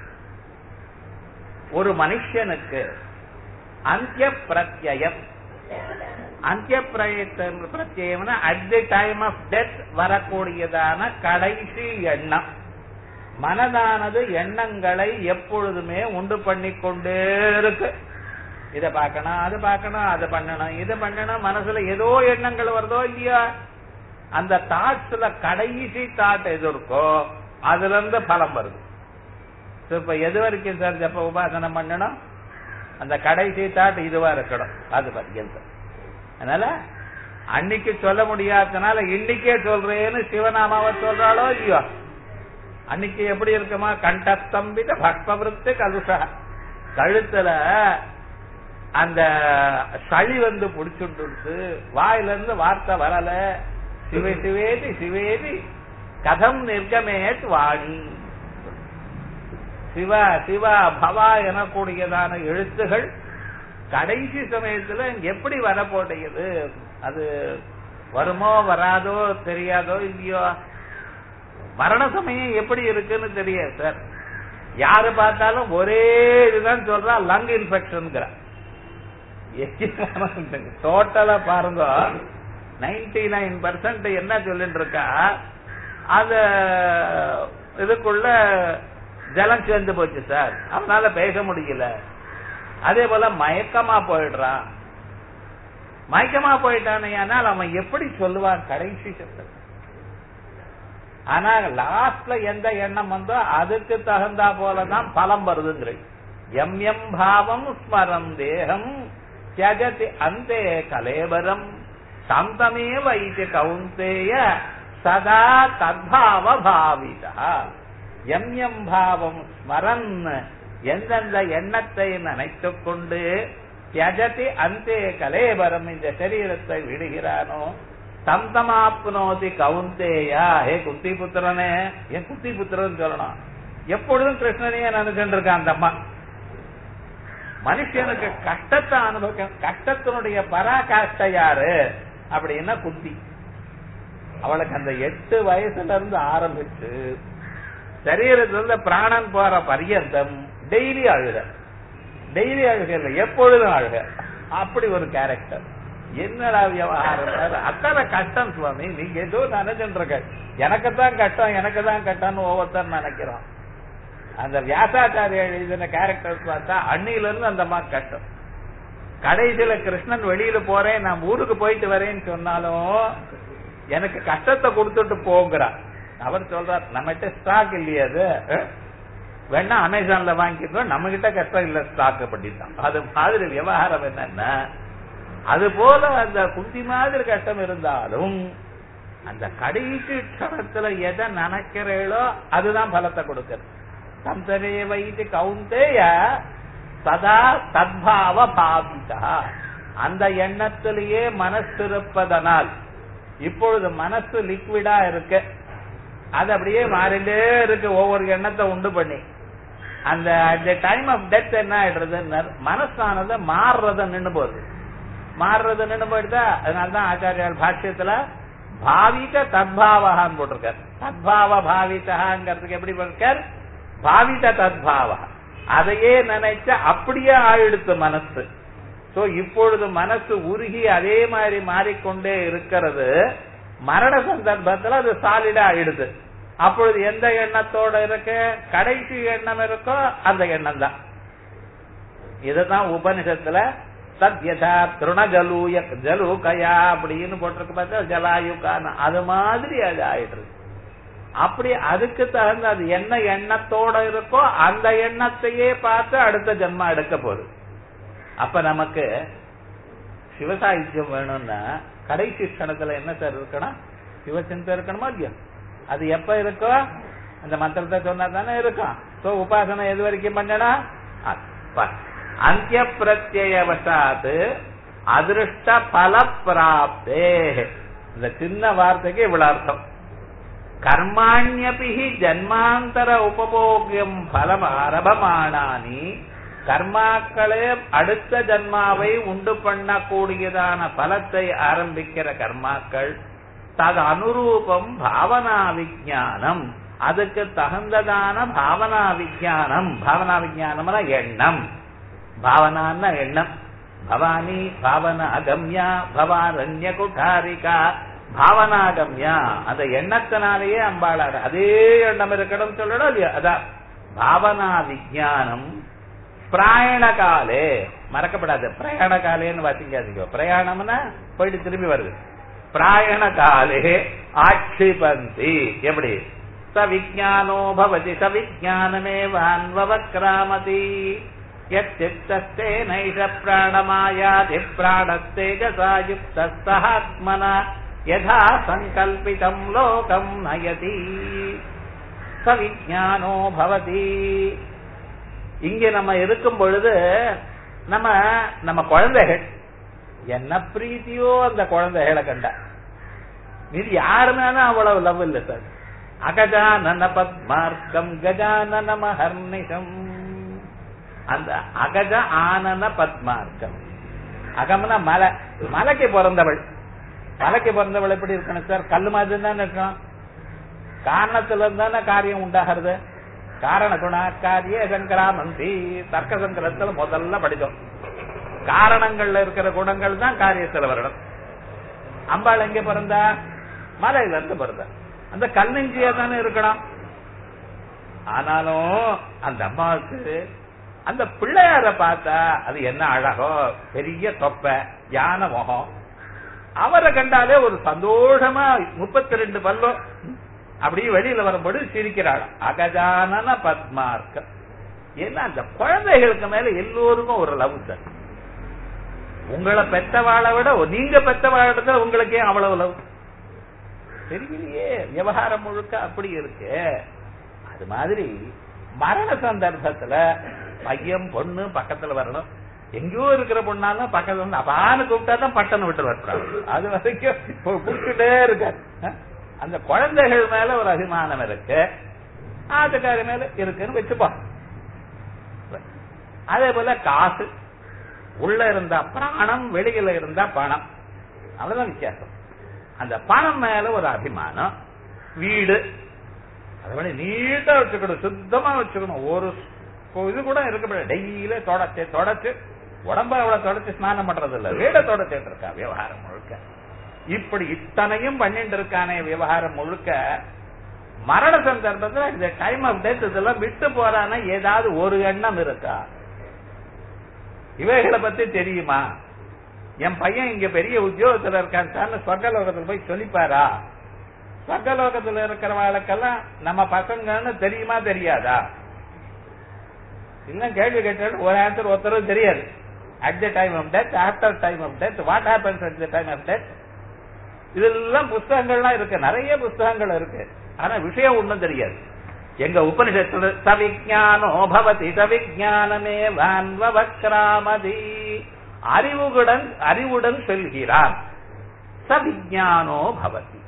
ஒரு மனுஷனுக்கு அந்திய பிரத்யம் அந்திய பிரத்யம்னா at the time of death வரக்கூடியதான கடைசி எண்ணம் மனதானது எண்ணங்களை எப்பொழுதுமே உண்டு பண்ணி கொண்டே இருக்கு இத பார்க்கணும் அது பார்க்கணும் அது பண்ணணும் இது பண்ணணும் மனசுல ஏதோ எண்ணங்கள் வருதோ இல்லையா அந்த தாட்ஸ்ல கடைசி தாட் எது இருக்கோ அதுல இருந்து பலம் வருது இப்ப எது வரைக்கும் சார் ஜப்ப உபாசனம் பண்ணணும் அந்த கடைசி தாட் இதுவா இருக்கணும் அது பர்யந்தம் அதனால அன்னைக்கு சொல்ல முடியாதனால இன்னைக்கே சொல்றேன்னு சிவநாமாவை சொல்றாளோ இல்லையோ அன்னைக்கு எப்படி இருக்குமா கண்டஸ்தம்பித பக்மவிருத்து கலுஷ கழுத்துல அந்த சளி வந்து புடிச்சுட்டு வாயில இருந்து வார்த்தை வரல சிவே சிவேதி சிவேதி கதம் நிர்கமேத் வாணி சிவா சிவா பவா எனக்கூடியதான எழுத்துகள் கடைசி சமயத்துல எப்படி வரப்போடையது அது வருமோ வராதோ தெரியாதோ இல்லையோ மரண சமயம் எப்படி இருக்குன்னு தெரியாது சார் யாரு பார்த்தாலும் ஒரே இதுதான் சொல்றா லங் இன்ஃபெக்ஷன் டோட்டலா பாருங்க நைன்டி நைன் பர்சன்ட் என்ன சொல்லிட்டு இருக்கா அத இதுக்குள்ள ஜலம் சேர்ந்து போச்சு சார் அவனால பேச முடியல அதே போல மயக்கமா போயிடுறான் மயக்கமா போயிட்டானே ஆனால் அவன் எப்படி சொல்லுவான் கடைசி சப்தம் ஆனா லாஸ்ட்ல எந்த எண்ணம் வந்தோ அதுக்கு தகுந்தா போலதான் பலம் வருதுங்கிற எம் எம் பாவம் ஸ்மரம் தேகம் தியஜதி அந்தே கலேபரம் சந்தமே வைத்து கவுந்தேய சதா தத்பாவ பாவிதா எம் எம் பாவம் ஸ்மரன் எந்தெந்த எண்ணத்தை நினைத்துக் கொண்டு தியஜதி அந்தே கலேபரம் இந்த சரீரத்தை விடுகிறானோ தம் தமாப்னோதி கவுந்தேயா ஹே குத்தி புத்திரனே என் குத்தி புத்திரன் சொல்லணும் எப்பொழுதும் கிருஷ்ணனையே நினைச்சுட்டு இருக்கான் அந்த அம்மா மனுஷனுக்கு கஷ்டத்தை அனுபவிக்க கஷ்டத்தினுடைய பராகாஷ்ட யாரு அப்படின்னா குந்தி அவளுக்கு அந்த எட்டு வயசுல இருந்து ஆரம்பிச்சு சரீரத்துல இருந்து பிராணன் போற பரியந்தம் டெய்லி அழுக டெய்லி அழுக இல்லை எப்பொழுதும் அழுக அப்படி ஒரு கேரக்டர் என்னடா விவகாரம் அத்தனை கஷ்டம் சுவாமி நீங்க ஏதோ நினைச்சுட்டு இருக்க எனக்கு தான் கஷ்டம் எனக்கு தான் கஷ்டம்னு ஒவ்வொருத்தர் நினைக்கிறோம் அந்த வியாசாச்சாரிய எழுதின கேரக்டர்ஸ் பார்த்தா அன்னில இருந்து அந்த அம்மா கஷ்டம் கடைசியில கிருஷ்ணன் வெளியில போறேன் நான் ஊருக்கு போயிட்டு வரேன்னு சொன்னாலும் எனக்கு கஷ்டத்தை கொடுத்துட்டு போங்கிறா அவர் சொல்றார் நம்மகிட்ட ஸ்டாக் இல்லையா அது வேணா அமேசான்ல வாங்கிக்கோ நம்ம கிட்ட கஷ்டம் இல்ல ஸ்டாக் அப்படித்தான் அது மாதிரி விவகாரம் என்னன்னா அது போல அந்த குந்தி மாதிரி கஷ்டம் இருந்தாலும் அந்த கடைசி க்ஷணத்துல எதை நினைக்கிறீளோ அதுதான் பலத்தை கொடுக்கிறது தந்தரே வைத்து கவுந்தேய சதா தத்பாவ பாவிதா அந்த எண்ணத்திலேயே மனசு இருப்பதனால் இப்பொழுது மனசு லிக்விடா இருக்கு அது அப்படியே மாறிண்டே இருக்கு ஒவ்வொரு எண்ணத்தை உண்டு பண்ணி அந்த அந்த டைம் ஆஃப் டெத் என்ன ஆயிடுறது மனசானது மாறுறத நின்று போகுது மாறுறது நின்று போயிடுதா அதனாலதான் ஆச்சாரியால் பாஷ்யத்துல பாவிக தத்பாவகான்னு போட்டிருக்கார் தத்பாவ பாவிதகாங்கிறதுக்கு எப்படி போட்டிருக்கார் பாவித தத்பாவா அதையே நினைச்ச அப்படியே ஆயிடுத்து மனசு சோ இப்பொழுது மனசு உருகி அதே மாதிரி மாறிக்கொண்டே இருக்கிறது மரண சந்தர்ப்பத்தில் அது சாலிடா ஆயிடுது அப்பொழுது எந்த எண்ணத்தோட இருக்கு கடைசி எண்ணம் இருக்கோ அந்த எண்ணம் தான் இதுதான் உபனிஷத்துல சத்யதா திருணஜலூய ஜலூகயா அப்படின்னு போட்டிருக்கு பார்த்தா ஜலாயுகான அது மாதிரி அது ஆயிடுது அப்படி அதுக்கு தகுந்த அது என்ன எண்ணத்தோட இருக்கோ அந்த எண்ணத்தையே பார்த்து அடுத்த ஜென்மா எடுக்க போகுது அப்ப நமக்கு சிவசாகித்யம் வேணும்னா கடைசி க்ஷணத்துல என்ன சார் இருக்கணும் சிவசிந்தை இருக்கணுமா இல்லையா அது எப்ப இருக்கோ அந்த மந்திரத்தை சொன்னா தானே இருக்கும் சோ உபாசனை எது வரைக்கும் பண்ணணும் அந்திய பிரத்யவசாத் அதிருஷ்ட பல பிராப்தே இந்த சின்ன வார்த்தைக்கு இவ்வளவு அர்த்தம் கர்மாண்யபி ஜன்மாந்தர உபபோகியம் பலம் ஆரபமானானி கர்மாக்களே அடுத்த ஜன்மாவை உண்டு பண்ணக்கூடியதான பலத்தை ஆரம்பிக்கிற கர்மாக்கள் தது அனுரூபம் பாவனா விஜானம் அதுக்கு தகுந்ததான பாவனா விஜானம் பாவனா விஜானம்னா எண்ணம் பாவனான்னா எண்ணம் பவானி பாவன அகம்யா பவாரண்ய குட்டாரிகா பாவனாகம்யா அந்த எண்ணத்தினாலேயே அம்பாளார் அதே எண்ணம் இருக்கணும் சொல்லணும் இல்லையா அதான் பாவனா விஜானம் பிராயண காலே மறக்கப்படாது பிரயாண காலேன்னு வாசிக்காதீங்க பிரயாணம்னா போயிட்டு திரும்பி வருது பிராயண காலே ஆட்சிபந்தி எப்படி சவிஜானோ பவதி சவிஜானமே வான்வக்ராமதி யச்சித்தஸ்தே நைஷ பிராணமாயாதி பிராணஸ்தேஜசா யுக்தஸ்தஹாத்மன யதா சங்கல்பிதம் லோகம் நயதி சவிஜானோ பவதி இங்க நம்ம இருக்கும் பொழுது நம்ம நம்ம குழந்தைகள் என்ன பிரீத்தியோ அந்த குழந்தைகளை கண்டா இது யாருமே அவ்வளவு லவ் இல்ல சார் அகஜானன பத்மார்க்கம் கஜானன மஹர்னிஷம் அந்த அகஜ ஆனன பத்மார்க்கம் அகம்னா மலை மலைக்கு பிறந்தவள் மலைக்கு பிறந்தவள் எப்படி இருக்கணும் சார் கல்லு மாதிரி தானே இருக்கணும் காரணத்துல இருந்தானே காரியம் உண்டாகிறது காரண குணாக்காரிய சங்கராமந்தி தர்க்க சங்கரத்துல முதல்ல படித்தோம் காரணங்கள்ல இருக்கிற குணங்கள் தான் காரியத்துல வரணும் அம்பாள் எங்க பிறந்தா மலையில இருந்து பிறந்தா அந்த கல்நெஞ்சியா தானே இருக்கணும் ஆனாலும் அந்த அம்மாவுக்கு அந்த பிள்ளையார பார்த்தா அது என்ன அழகோ பெரிய தொப்பை யானை முகம் அவரை கண்டாலே ஒரு சந்தோஷமா முப்பத்தி ரெண்டு பல்லம் அப்படியே வெளியில வரும்போது சிரிக்கிறாள் அகஜானன பத்மார்க்க ஏன்னா அந்த குழந்தைகளுக்கு மேல எல்லோருக்கும் ஒரு லவ் சார் உங்களை பெத்தவாளை விட நீங்க பெத்தவாழ உங்களுக்கு ஏன் அவ்வளவு லவ் தெரியலையே விவகாரம் முழுக்க அப்படி இருக்கு அது மாதிரி மரண சந்தர்ப்பத்துல பையன் பொண்ணு பக்கத்துல வரணும் எங்கேயோ இருக்கிற பொண்ணாலும் பக்கத்துல வந்து அப்பான்னு கூப்பிட்டா தான் பட்டணம் விட்டு வரக்கூடாது அது வரைக்கும் கூப்பிட்டுட்டே இருக்காரு அந்த குழந்தைகள் மேல ஒரு அபிமானம் இருக்கு ஆட்டுக்காரி மேல இருக்குன்னு வச்சுப்போம் அதே போல காசு உள்ள இருந்தா பிராணம் வெளியில இருந்தா பணம் அவ்வளவுதான் வித்தியாசம் அந்த பணம் மேல ஒரு அபிமானம் வீடு அதை நீட்டா வச்சுக்கணும் சுத்தமா வச்சுக்கணும் ஒரு இது கூட இருக்க டெய்லியில தொடச்சு தொடச்சு உடம்ப அவ்வளவு தொடச்சு ஸ்நானம் பண்றது இல்ல வீட தொடச்சிட்டு இருக்கா விவகாரம் முழுக்க இப்படி இத்தனையும் பண்ணிட்டு இருக்கானே விவகாரம் முழுக்க மரண சந்தர்ப்பத்தில் இந்த டைம் ஆஃப் டெத் இதெல்லாம் விட்டு போறானா ஏதாவது ஒரு எண்ணம் இருக்கா இவைகளை பத்தி தெரியுமா என் பையன் இங்க பெரிய உத்தியோகத்துல இருக்கான் சார் சொர்க்கலோகத்துல போய் சொல்லிப்பாரா சொர்க்கலோகத்துல இருக்கிறவாளுக்கெல்லாம் நம்ம பசங்கன்னு தெரியுமா தெரியாதா இல்ல கேள்வி கேட்டாலும் ஒரு ஆன்சர் ஒருத்தரும் தெரியாது at the time of death after time of death what happens at the time of death இதெல்லாம் புஸ்தகங்கள்லாம் இருக்கு நிறைய புஸ்தகங்கள் இருக்கு ஆனா விஷயம் ஒண்ணும் தெரியாது எங்க உபனிஷத்துல சவிஜானோ பவதி சவிஜானமே வான்வக்ராமதி அறிவுடன் அறிவுடன் சொல்கிறார் சவிஜானோ பவதி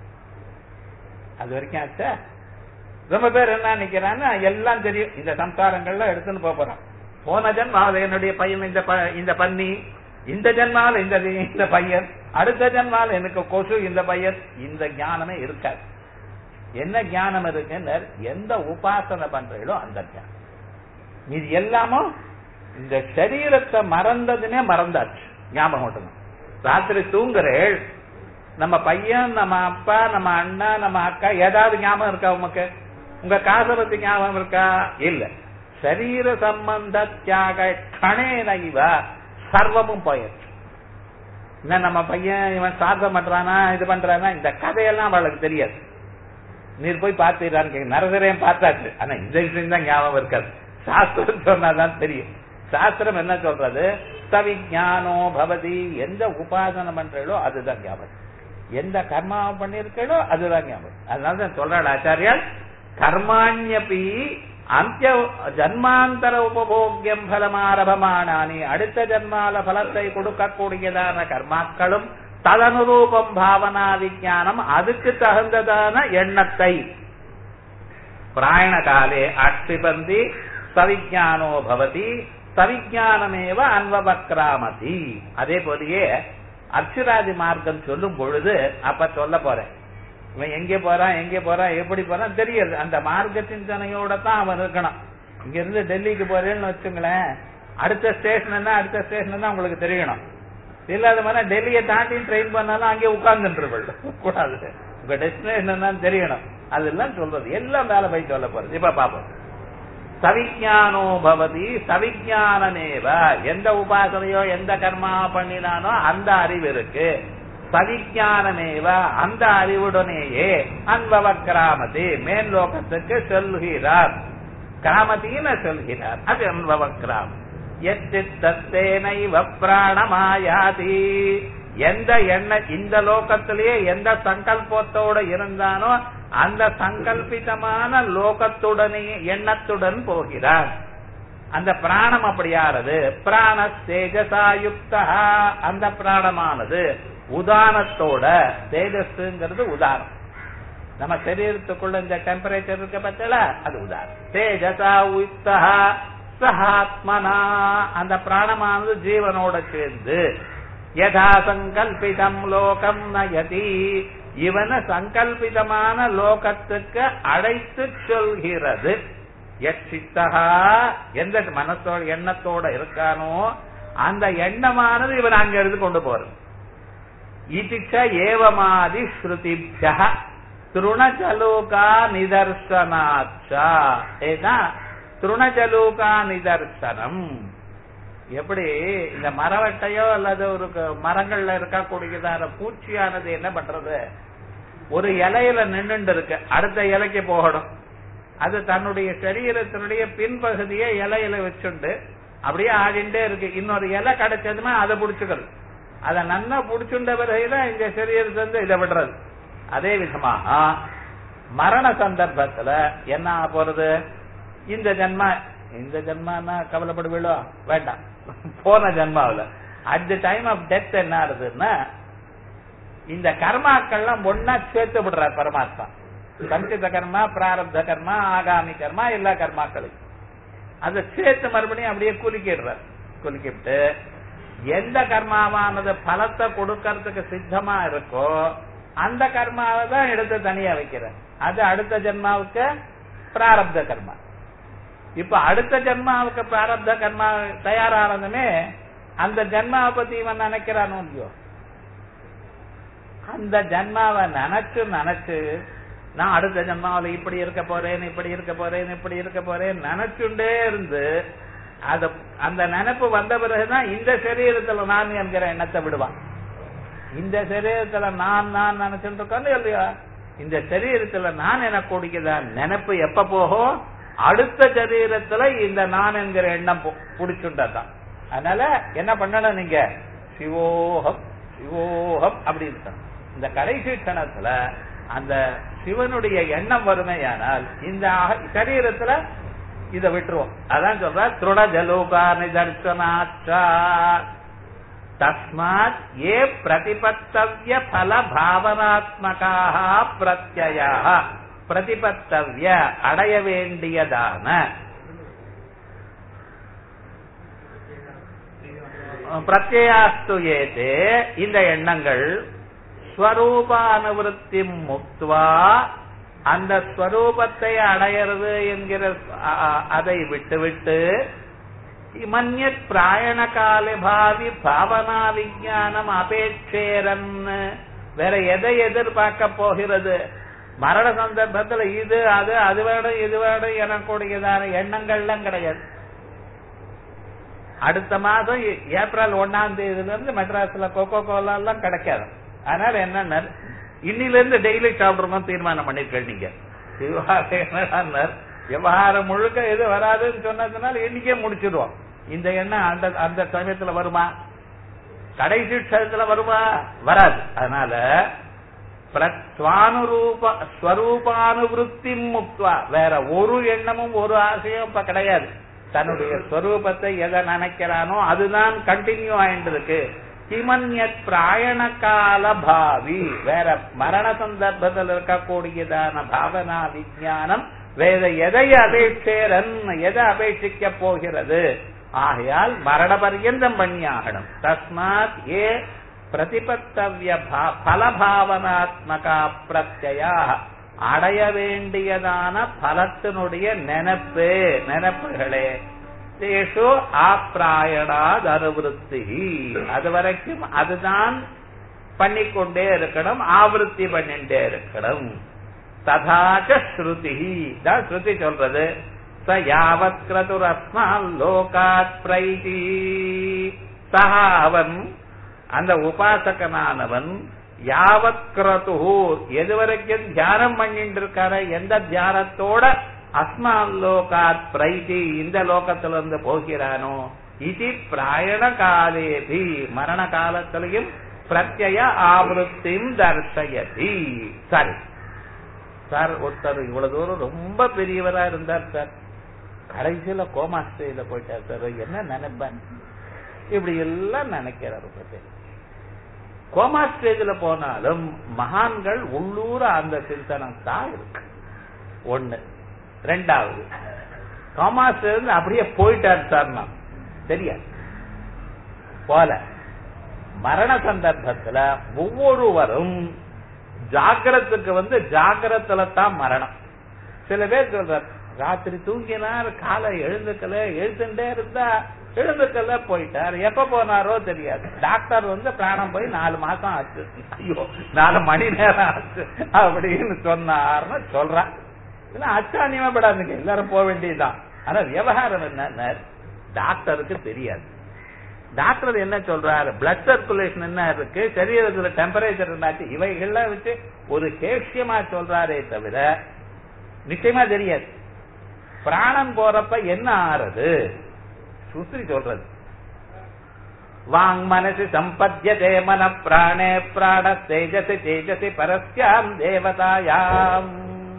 அது வரைக்கும் ஆச்சா ரொம்ப பேர் என்ன நினைக்கிறான்னா எல்லாம் தெரியும் இந்த சம்சாரங்கள்ல எடுத்துன்னு போறோம் போன ஜென்மாவில் என்னுடைய பையன் இந்த இந்த பன்னி இந்த ஜென்மாவில் இந்த இந்த பையன் அடுத்த ஜென்மாவில் எனக்கு கொசு இந்த பையன் இந்த ஞானமே இருக்காது என்ன ஞானம் இருக்குன்னு எந்த உபாசனை பண்றீங்களோ அந்த ஞானம் இது எல்லாமும் இந்த சரீரத்தை மறந்ததுன்னே மறந்தாச்சு ஞாபகம் மட்டும் ராத்திரி தூங்குறேள் நம்ம பையன் நம்ம அப்பா நம்ம அண்ணா நம்ம அக்கா ஏதாவது ஞாபகம் இருக்கா உமக்கு உங்க காசை பத்தி ஞாபகம் இருக்கா இல்ல சரீர சம்பந்த தியாக கணேனைவ சர்வமும் போயிடுச்சு என்ன நம்ம பையன் இவன் சாதம் பண்றானா இது பண்றானா இந்த கதையெல்லாம் அவளுக்கு தெரியாது நீர் போய் பார்த்துறான்னு கேட்க நரசரையும் பார்த்தாச்சு ஆனா இந்த விஷயம் தான் ஞாபகம் இருக்காது சாஸ்திரம் சொன்னாதான் தெரியும் சாஸ்திரம் என்ன சொல்றது சவிஞானோ பவதி எந்த உபாசனை பண்றீங்களோ அதுதான் ஞாபகம் எந்த கர்மாவை பண்ணிருக்கோ அதுதான் ஞாபகம் அதனாலதான் சொல்றாள் ஆச்சாரியால் கர்மாண்யபி அந்திய ஜன்மாந்தர உபபோக்கியம் பலமாரபமானானி அடுத்த ஜன்மால பலத்தை கொடுக்கக்கூடியதான கர்மாக்களும் ததனுரூபம் பாவனா விஜானம் அதுக்கு தகுந்ததான எண்ணத்தை பிராயண காலே அக்ஷிபந்தி சவிஜானோ பவதி சவிஜானமேவ அன்வபக்ராமதி அதே போலயே அர்ச்சராதி மார்க்கம் சொல்லும் பொழுது அப்ப சொல்ல போறேன் இவன் எங்கே போறான் எங்கே போறான் எப்படி போறான் தெரியாது அந்த மார்க்க சிந்தனையோட தான் அவன் இருக்கணும் இங்க இருந்து டெல்லிக்கு போறேன்னு வச்சுங்களேன் அடுத்த ஸ்டேஷன் என்ன அடுத்த ஸ்டேஷன் தான் உங்களுக்கு தெரியணும் இல்லாத மாதிரி டெல்லியை தாண்டி ட்ரெயின் பண்ணாலும் அங்கே உட்கார்ந்துட்டு கூடாது உங்க டெஸ்டினேஷன் என்னன்னு தெரியணும் அதெல்லாம் சொல்றது எல்லாம் வேலை போய் சொல்ல போறது இப்ப பாப்போம் சவிஜானோ பவதி சவிஜானமேவ எந்த உபாசனையோ எந்த கர்மா பண்ணினானோ அந்த அறிவு இருக்கு சவிஜானமேவ அந்த அறிவுடனேயே அன்பவ கிராமதி மேல் லோகத்துக்கு சொல்கிறார் கிராமத்தின்னு சொல்கிறார் அது அன்பவ கிராமம் எத்தித்தேனைவ பிராணமாயாதி எந்த எண்ண இந்த லோகத்திலேயே எந்த சங்கல்பத்தோட இருந்தானோ அந்த சங்கல்பிதமான லோகத்துடனே எண்ணத்துடன் போகிறார் அந்த பிராணம் அப்படியானது பிராண தேஜசாயுக்தா அந்த பிராணமானது உதானத்தோட தேஜஸ்ங்கிறது உதாரணம் நம்ம சரீரத்துக்குள்ள இந்த டெம்பரேச்சர் இருக்க பத்தல அது உதாரணம் தேஜசா உக்தா சஹாத்மனா அந்த பிராணமானது ஜீவனோட சேர்ந்து யதா சங்கல்பிதம் லோகம் நயதி இவன சங்கல்பிதமான லோகத்துக்கு அழைத்து சொல்கிறது எச்சித்தகா எந்த மனசோட எண்ணத்தோட இருக்கானோ அந்த எண்ணமானது இவன் அங்க இருந்து கொண்டு போறது இதிச்ச ஏவமாதி ஸ்ருதிபிய திருணச்சலோகா நிதர்சனாச்சா ஏன்னா திருணஜலூகா நிதர்சனம் எப்படி இந்த மரவட்டையோ அல்லது ஒரு க- மரங்கள்ல இருக்கக்கூடியதான பூச்சியானது என்ன பண்றது ஒரு இலையில நின்னுண்டு இருக்கு அடுத்த இலைக்கு போகணும் அது தன்னுடைய சரீரத்தினுடைய பின்பகுதியை இலையில வச்சுண்டு அப்படியே ஆடிண்டே இருக்கு இன்னொரு இலை கிடைச்சதுன்னா அதை புடிச்சுக்கிறது அதை நன்னா புடிச்சுண்ட பிறகுதான் இந்த சரீரத்தை வந்து இதை விடுறது அதே விதமாக மரண சந்தர்ப்பத்துல என்ன ஆக போறது இந்த ஜென்மா இந்த ஜென்மானா கவலைப்படுவீளோ வேண்டாம் போன ஜென்மாவுல at the time of death என்ன ஆகுதுன்னா இந்த கர்மாக்கள்லாம் ஒன்னா சேர்த்து விடுறார் பரமாத்மா சஞ்சித கர்மா பிராரப்த கர்மா ஆகாமி கர்மா எல்லா கர்மாக்களையும் அதை சேர்த்து மறுபடியும் அப்படியே குலுக்கிடுறார் குலுக்கிட்டு எந்த கர்மாவானது பலத்தை கொடுக்கறதுக்கு சித்தமா இருக்கோ அந்த கர்மாவை தான் எடுத்து தனியா வைக்கிறார் அது அடுத்த ஜென்மாவுக்கு பிராரப்த கர்மா இப்ப அடுத்த ஜென்மாவுக்கு பிராரப்த கர்மா தயாரானதுமே அந்த ஜென்மாவை பத்தி இவன் நினைக்கிறானோ இல்லையோ அந்த ஜன்மாவை நினைச்சு நினைச்சு நான் அடுத்த ஜன்மாவில இப்படி இருக்க போறேன் இப்படி இருக்க போறேன் இப்படி இருக்க போறேன் நினைச்சுண்டே இருந்து அத அந்த நினைப்பு வந்த பிறகுதான் இந்த சரீரத்துல நான் என்கிற எண்ணத்தை விடுவான் இந்த சரீரத்துல நான் நான் நினைச்சுட்டு இருக்கோம் இல்லையா இந்த சரீரத்துல நான் எனக்கூடியதா நினைப்பு எப்ப போகும் அடுத்த சரீரத்துல இந்த நான் என்கிற எண்ணம் புடிச்சுண்டதான் அதனால என்ன பண்ணணும் நீங்க சிவோகம் சிவோகம் அப்படி இருக்கணும் இந்த கடைசி கணத்துல அந்த சிவனுடைய எண்ணம் வருமையானால் இந்த அக- சரீரத்துல இத விட்டுருவோம் அதான் சொல்ற திருண ஜலோகா நிதர்சனாச்சா தஸ்மாத் ஏ பிரதிபத்தவ்ய பல பாவனாத்மகாக பிரத்யா பிரதிபத்தவ்ய அடைய வேண்டியதான பிரத்யாஸ்து ஏதே இந்த எண்ணங்கள் ஸ்வரூபானுவருத்தி முக்துவா அந்த ஸ்வரூபத்தை அடையிறது என்கிற அ- அ- அதை விட்டுவிட்டு மன்யத் பிராயண கால பாவி பாவனா விஞ்ஞானம் அபேட்சேரன் வேற எதை எதிர்பார்க்க போகிறது மரண சந்தர்ப்பத்துல இது அது அது வேணும் இது வேணும் எனக்கூடியதான எண்ணங்கள்லாம் கிடையாது அடுத்த மாதம் ஏ- ஏப்ரல் ஒன்னாம் தேதியில இருந்து மெட்ராஸ்ல கோகோ கோலா எல்லாம் கிடைக்காது அதனால என்னன்னா இன்னில இருந்து டெய்லி சாப்பிடுறோம் தீர்மானம் பண்ணிருக்கேன் நீங்க விவகாரம் என்னடான்னா, விவகாரம் முழுக்க எது வராதுன்னு சொன்னதுனால இன்னைக்கே முடிச்சிடுவோம் இந்த எண்ணம் அந்த அந்த சமயத்துல வருமா கடைசி க்ஷணத்துல வருமா வராது அதனால பிர- ஸ்வானுரூப ஸ்வரூபானுவருத்தி முக்துவா வேற ஒரு எண்ணமும் ஒரு ஆசையும் இப்ப கிடையாது தன்னுடைய ஸ்வரூபத்தை எதை நினைக்கிறானோ அதுதான் கண்டினியூ ஆயிட்டு இருக்கு கிமன்யத் பிராயண கால பாவி வேற மரண சந்தர்ப்பத்தில் இருக்கக்கூடியதான பாவனா விஞ்ஞானம் வேற எதை அபேட்சேரன் எதை அபேட்சிக்க போகிறது ஆகையால் மரண பர்யந்தம் பண்ணியாகணும் தஸ்மாத் ஏ பிரதிபத்தவிய பா- பலபாவனாத்மகா பிரத்யா அடைய வேண்டியதான பலத்தினுடைய நினைப்பு நினைப்புகளே தேஷு ஆப்ராயணாத் அனுவருத்தி அது வரைக்கும் அதுதான் பண்ணிக்கொண்டே இருக்கணும் ஆவருத்தி பண்ணிட்டே இருக்கணும் ததாச்ச ஸ்ருதி தான் ஸ்ருதி சொல்றது ச யாவத் கிரதுரஸ்மால் லோகாத் பிரைதி சஹா அவன் அந்த உபாசகனானவன் யாவத் கிரது எது வரைக்கும் தியானம் பண்ணிட்டு இருக்கார எந்த தியானத்தோட அஸ்மான் லோகாத் பிரைதி இந்த லோகத்திலிருந்து போகிறானோ இது பிராயண காலேபி மரண காலத்திலையும் பிரத்யய ஆவருத்தியும் தர்சயதி சரி சார் ஒருத்தர் இவ்வளவு தூரம் ரொம்ப பெரியவரா இருந்தார் சார் கடைசியில கோமா ஸ்டேஜ்ல போயிட்டார் சார் என்ன நினைப்பேன் இப்படி எல்லாம் நினைக்கிறார் பத்தி கோமா ஸ்டேஜ்ல போனாலும் மகான்கள் உள்ளூர அந்த சிந்தனம் தான் இருக்கு ஒண்ணு ரெண்டாவது கோமா ஸ்டேஜ் அப்படியே போயிட்டார் சார் நான் தெரியாது போல மரண சந்தர்ப்பத்துல ஒவ்வொருவரும் ஜாக்கிரத்துக்கு வந்து ஜாக்கிரத்துல தான் மரணம் சில பேர் சொல்றார் ராத்திரி தூங்கினார் காலை எழுந்துக்கல எழுத்துட்டே இருந்தா எழுந்துக்கல போயிட்டார் எப்ப போனாரோ தெரியாது டாக்டர் வந்து பிராணம் போய் நாலு மாசம் ஆச்சு ஐயோ நாலு மணி நேரம் ஆச்சு அப்படின்னு சொன்னார்னு சொல்றான் இல்ல அச்சாணியமா படாதுங்க எல்லாரும் போக வேண்டியதுதான் ஆனா விவகாரம் என்ன டாக்டருக்கு தெரியாது டாக்டர் என்ன சொல்றாரு பிளட் சர்க்குலேஷன் என்ன இருக்கு சரீரத்துல டெம்பரேச்சர் என்னாச்சு இவைகள்லாம் வச்சு ஒரு கேஷ்யமா சொல்றாரே தவிர நிச்சயமா தெரியாது பிராணம் போறப்ப என்ன ஆறுது சுஸ்திரி சொல்றது வாங் மனசு சம்பத்தியதே மன பிராணே பிராண தேஜசி தேஜசி பரஸ்யாம் தேவதாயாம்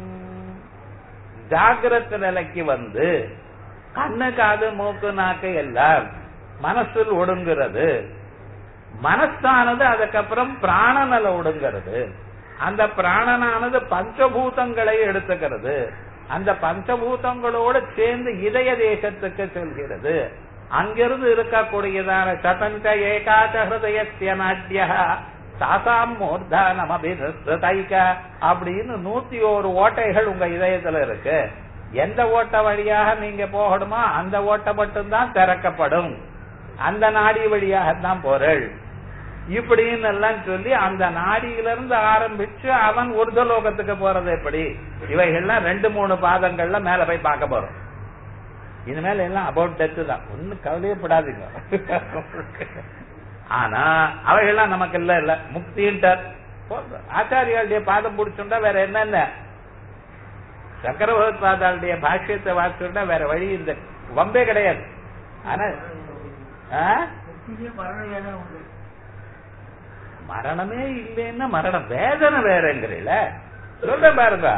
ஜாகிரத நிலைக்கு வந்து கண்ணு காது மூக்கு நாக்கு எல்லாம் மனசில் ஒடுங்கிறது மனசானது அதுக்கப்புறம் பிராணனல ஒடுங்கிறது அந்த பிராணனானது பஞ்சபூதங்களை எடுத்துக்கிறது அந்த பஞ்சபூதங்களோடு சேர்ந்து இதய தேசத்துக்கு செல்கிறது அங்கிருந்து இருக்கக்கூடியதான சதந்த ஏகாச்ச ஹிருதயத்திய நாட்டிய சாசாம் மூர்தானம் அபிருதைக்க அப்படின்னு நூத்தி ஒரு ஓட்டைகள் உங்க இதயத்துல இருக்கு எந்த ஓட்ட வழியாக நீங்க போகணுமோ அந்த ஓட்டை மட்டும்தான் திறக்கப்படும் அந்த நாடி வழியாக தான் போறள் இப்படின்னு எல்லாம் சொல்லி அந்த நாடியிலிருந்து ஆரம்பிச்சு அவன் உருதலோகத்துக்கு போறது எப்படி இவைகள்லாம் ரெண்டு மூணு பாதங்கள்ல மேல போய் பார்க்க போறோம் இனிமேல் எல்லாம் அபவுட் டெத்து தான் ஒன்னும் கவலையப்படாதீங்க ஆனா அவைகள்லாம் நமக்கு இல்ல இல்ல முக்தின்ட்டார் ஆச்சாரியாளுடைய பாதம் பிடிச்சுட்டா வேற என்னென்ன சங்கர பகவத்பாதாளுடைய பாஷ்யத்தை வாசிச்சுட்டா வேற வழி இந்த வம்பே கிடையாது ஆனா மரணமே இல்லைன்னா மரணம் வேதனை வேறங்கிறீல சொல்ற பாருங்க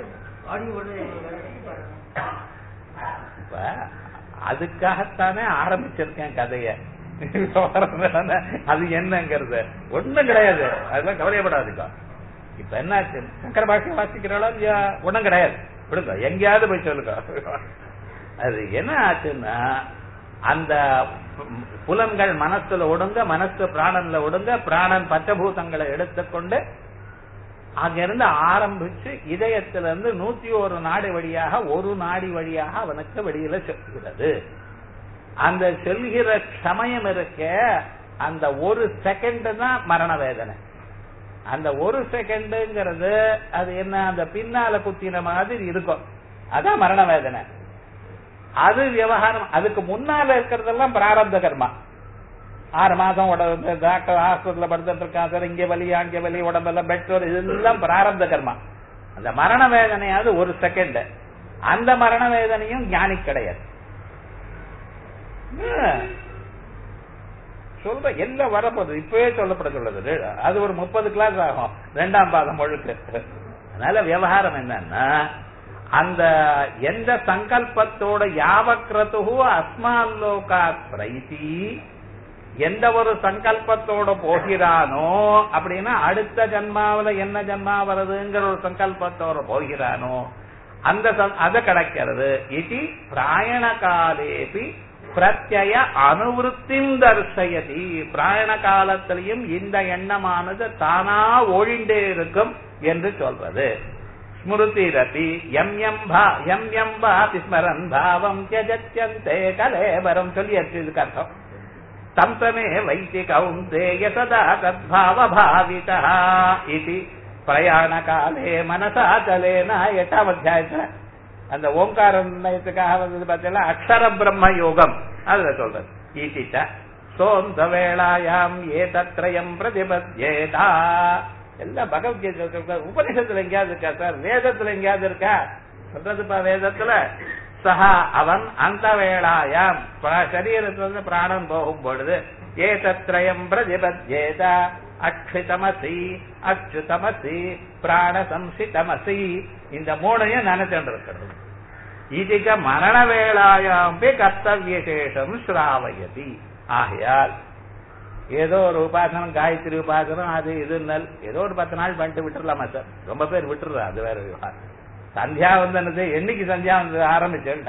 இப்ப அதுக்காகத்தானே ஆரம்பிச்சிருக்கேன் கதைய அது என்னங்கிறது ஒண்ணும் கிடையாது அதெல்லாம் கவலையப்படாதுக்கா இப்ப என்ன சங்கர பாஷை வாசிக்கிறாளோ இல்லையா ஒண்ணும் கிடையாது விடுங்க எங்கேயாவது போய் சொல்லுங்க அது என்ன ஆச்சுன்னா அந்த புலன்கள் மனசுல ஒடுங்க மனசு பிராணன்ல ஒடுங்க பிராணன் பஞ்சபூதங்களை எடுத்துக்கொண்டு அங்கிருந்து ஆரம்பிச்சு இதயத்திலிருந்து நூத்தி ஒரு நாடி வழியாக ஒரு நாடி வழியாக அவனுக்கு வெளியில செல்கிறது அந்த செல்கிற சமயம் இருக்க அந்த ஒரு செகண்ட் தான் மரண வேதனை அந்த ஒரு செகண்டுங்கிறது அது என்ன அந்த பின்னால குத்தின மாதிரி இருக்கும் அதான் மரண வேதனை அது விவகாரம் அதுக்கு முன்னால இருக்கிறதெல்லாம் பிராரப்த கர்மா ஆறு மாசம் உடம்பு டாக்டர் ஹாஸ்பிட்டல் படுத்துட்டு இருக்கான் சார் இங்க வலி அங்க வலி உடம்பெல்லாம் பெட்ரோல் இதெல்லாம் பிராரப்த கர்மா அந்த மரண வேதனையாவது ஒரு செகண்ட் அந்த மரண வேதனையும் ஞானி கிடையாது சொல்ற எல்லாம் வரப்போகுது இப்பவே சொல்லப்பட சொல்லுது அது ஒரு முப்பது கிளாஸ் ஆகும் ரெண்டாம் பாதம் ஒழுக்கு அதனால விவகாரம் என்னன்னா அந்த எந்த சங்கல்பத்தோட யாவக்ரது அஸ்மாலோகா பிரைசி எந்த ஒரு சங்கல்பத்தோட போகிறானோ அப்படின்னா அடுத்த ஜன்மாவில என்ன ஜன்மா வருதுங்கிற ஒரு சங்கல்பத்தோட போகிறானோ அந்த அதை கிடைக்கிறது இது பிராயண காலேபி பிரத்யய அனுவருத்தின் தர்சயதி பிராயண காலத்திலையும் இந்த எண்ணமானது தானா ஒழிண்டே இருக்கும் என்று சொல்றது ஸ்மிருதிரபி எம் எம் பா எம் எம் பா ஸ்மரன் பாவம் தியஜத்யந்தே கலேபரம் சொல்லியாச்சு இதுக்கு அர்த்தம் தம் தமே வைத்தி கௌந்தேய சதா தத்பாவ பாவிதா இது பிரயாண காலே மனசா தலேன எட்டாம் அத்தியாயத்துல அந்த ஓங்காரம் நயத்துக்காக வந்தது பார்த்தீங்கன்னா அக்ஷர பிரம்ம யோகம் அதுல சொல்றது ஈசிட்ட சோந்த வேளாயாம் ஏ தத்ரயம் பிரதிபத்யேதா எல்லாம் பகவத்கீதை உபனிஷத்துல எங்கேயாவது இருக்கா சார் வேதத்துல எங்கேயாவது இருக்கா சொல்றதுப்பா வேதத்துல சஹா அவன் அந்த வேளாயாம் சரீரத்துல பிராணம் போகும் பொழுது ஏ தத்ரயம் பிரதிபத்யேதா அக்ஷிதமசி அச்சுதமசி பிராணசம்சிதமசி இந்த மூணையும் நினைச்சுட்டு இருக்கிறது இதுக்கு மரண வேளாயாம்பே கர்த்தவியசேஷம் ஸ்ராவயதி ஆகையால் ஏதோ ஒரு உபாசனம் காயத்ரி உபாசனம் அது இது நல் ஏதோ ஒரு பத்து நாள் பண்ணிட்டு விட்டுறலாமா சார் ரொம்ப பேர் விட்டுறா அது வேற விவகாரம் சந்தியா வந்தனது என்னைக்கு சந்தியா வந்து ஆரம்பிச்சேன்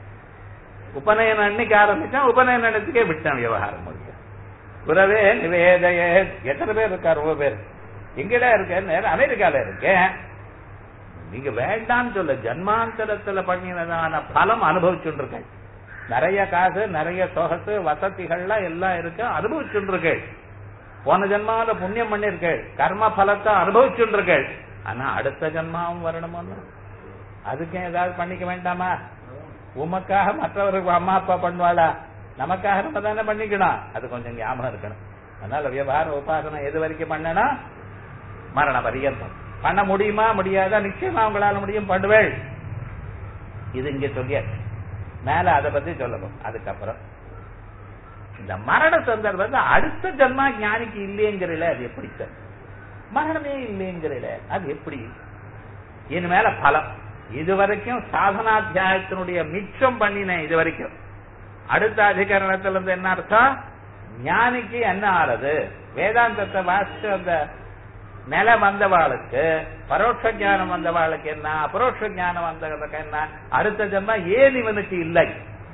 உபநயனம் அன்னைக்கு ஆரம்பிச்சேன் உபநயனத்துக்கே விட்டேன் விவகாரம் முடியும் குரவே நிவேதையே எத்தனை பேர் இருக்கா ரொம்ப பேர் எங்கடா இருக்கேன் அமெரிக்கால இருக்கேன் நீங்க வேண்டாம்னு சொல்ல ஜன்மாந்தரத்துல பண்ணினதான பலம் அனுபவிச்சுட்டு இருக்கேன் நிறைய காசு நிறைய சொகசு வசதிகள்லாம் எல்லாம் இருக்கு அனுபவிச்சுட்டு இருக்கேன் போன ஜென்மாவில புண்ணியம் பண்ணிருக்கேள் கர்ம பலத்தை அனுபவிச்சுட்டு இருக்கேள் ஆனா அடுத்த ஜென்மாவும் வரணுமோ அதுக்கும் ஏதாவது பண்ணிக்க வேண்டாமா உமக்காக மற்றவருக்கு அம்மா அப்பா பண்ணுவாளா நமக்காக நம்ம தானே பண்ணிக்கணும் அது கொஞ்சம் ஞாபகம் இருக்கணும் அதனால விவகார உபாசனை எது வரைக்கும் பண்ணனா மரண பரியந்தம் பண்ண முடியுமா முடியாதா நிச்சயமா உங்களால முடியும் பண்ணுவேள் இது இங்க சொல்லியாச்சு மேல அதை பத்தி சொல்லணும் அதுக்கப்புறம் இந்த மரண சந்தர்ப்பத்தை அடுத்த ஜன்மா ஞானிக்கு இல்லைங்கிறல அது எப்படி சார் மரணமே இல்லைங்கிறல அது எப்படி இனி மேல பலம் இது வரைக்கும் சாதனாத்தியாயத்தினுடைய மிச்சம் பண்ணினேன் இது வரைக்கும் அடுத்த அதிகரணத்துல இருந்து என்ன அர்த்தம் ஞானிக்கு என்ன ஆறுது வேதாந்தத்தை வாசிச்சு அந்த நில வந்தவாளுக்கு பரோட்ச ஞானம் வந்தவாளுக்கு என்ன அபரோட்ச ஞானம் வந்தவளுக்கு என்ன அடுத்த ஜன்மா ஏன் இவனுக்கு இல்லை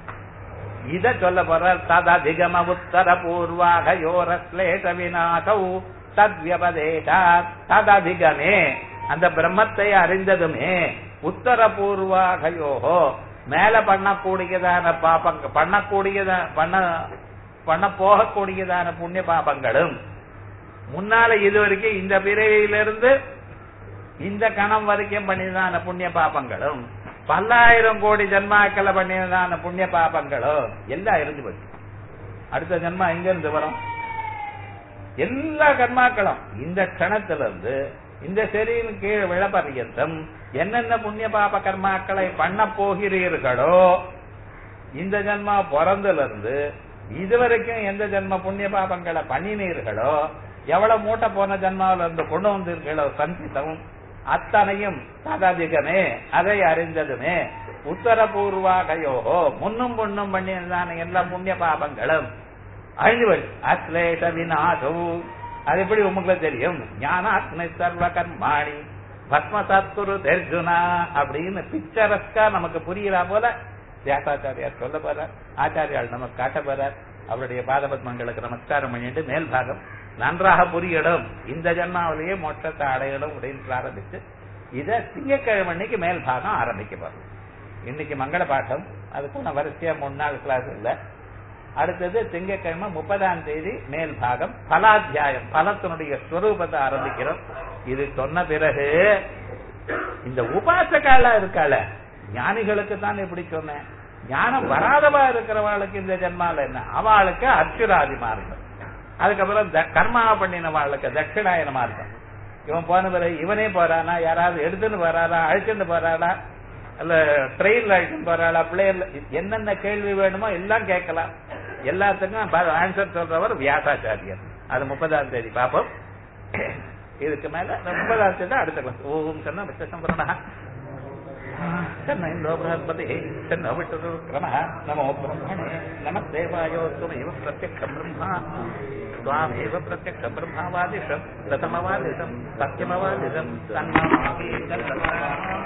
இத சொல்ல போற தததிகம உத்தர பூர்வாக யோரஸ்லேஷ விநாசௌ தத்வியபதேஷா தததிகமே அந்த பிரம்மத்தை அறிந்ததுமே உத்தர பூர்வாகயோகோ மேல பண்ணக்கூடியதான பாபங்க பண்ணக்கூடியதா பண்ண பண்ண போகக்கூடியதான புண்ணிய பாபங்களும் முன்னால இது வரைக்கும் இந்த பிறவியிலிருந்து இந்த கணம் வரைக்கும் பண்ணியதான புண்ணிய பாபங்களும் பல்லாயிரம் கோடி ஜன்மாக்களை பண்ணியதான புண்ணிய பாபங்களும் எல்லாம் இருந்து போச்சு அடுத்த ஜன்மா எங்க இருந்து வரும் எல்லா கர்மாக்களும் இந்த கணத்துல இருந்து இந்த செரியின் கீழ் விழப்பரியந்தம் என்னென்ன புண்ணிய பாப கர்மாக்களை பண்ண போகிறீர்களோ இந்த ஜன்மா பிறந்தல இருந்து இதுவரைக்கும் எந்த ஜென்ம புண்ணிய பாபங்களை பண்ணினீர்களோ எவ்வளவு மூட்டை போன ஜன்மாவில இருந்து கொண்டு வந்தீர்களோ சஞ்சிதம் அத்தனையும் தததிகமே அதை அறிந்ததுமே உத்தரபூர்வாகையோகோ முன்னும் பொண்ணும் பண்ணியதான எல்லா புண்ணிய பாபங்களும் அழிவுகள் அஸ்லேஷ விநாசோ அது எப்படி உங்களுக்கு தெரியும் ஞானாத்மை சர்வ கர்மாணி பத்ம சத்குரு தெர்ஜுனா அப்படின்னு பிக்சரஸ்கா நமக்கு புரியுறா போல வியாசாச்சாரியார் சொல்ல போறார் ஆச்சாரியால் நமக்கு காட்ட போறார் அவருடைய பாதபத்மங்களுக்கு நமஸ்காரம் பண்ணிட்டு மேல் பாகம் நன்றாக புரியணும் இந்த ஜன்மாவிலேயே மோட்சத்தை அடையணும் அப்படின்னு ஆரம்பிச்சு இத திங்கக்கிழமை அன்னைக்கு மேல் பாகம் ஆரம்பிக்க போறோம் இன்னைக்கு மங்கள பாட்டம் அதுக்கு வரிசையா மூணு நாள் கிளாஸ் இல்ல அடுத்தது திங்கக்கிழமை முப்பதாம் தேதி மேல் பாகம் பலாத்தியாயம் பலத்தினுடைய ஸ்வரூபத்தை ஆரம்பிக்கிறோம் இது சொன்ன பிறகு இந்த உபாசகால இருக்கால ஞானிகளுக்கு தான் எப்படி சொன்னேன் ஞானம் வராதவா இருக்கிறவாளுக்கு இந்த ஜென்மால என்ன அவளுக்கு அச்சுராதி மார்க்கம் அதுக்கப்புறம் த- கர்மா பண்ணின வாழ்க்கை தட்சிணாயன மார்க்கம் இவன் போன பிறகு இவனே போறானா யாராவது எடுத்துன்னு வராளா அழைச்சுட்டு போறாளா இல்ல ட்ரெயின்ல அழைச்சுட்டு போறாளா பிளேயர்ல என்னென்ன கேள்வி வேணுமோ எல்லாம் கேட்கலாம் எல்லாத்துக்கும் ஆன்சர் சொல்றவர் வியாசாச்சாரியர் அது முப்பதாம் தேதி பாப்போம் இதுக்கு மேல முப்பதாம் தேதி அடுத்த கிளாஸ் ஓம் சொன்னா விசேஷம் तन्न इन्द्रो बृहस्पतिः तन्न विष्णुरुक्रमः नमो ब्रह्मणे नमः देवायो त्वमेव प्रत्यक्षम् ब्रह्मा त्वामेव प्रत्यक्षम् ब्रह्मावादिशम् प्रथमवादिशम् सत्यमवादिशम् तन्मामामि तन्नमामि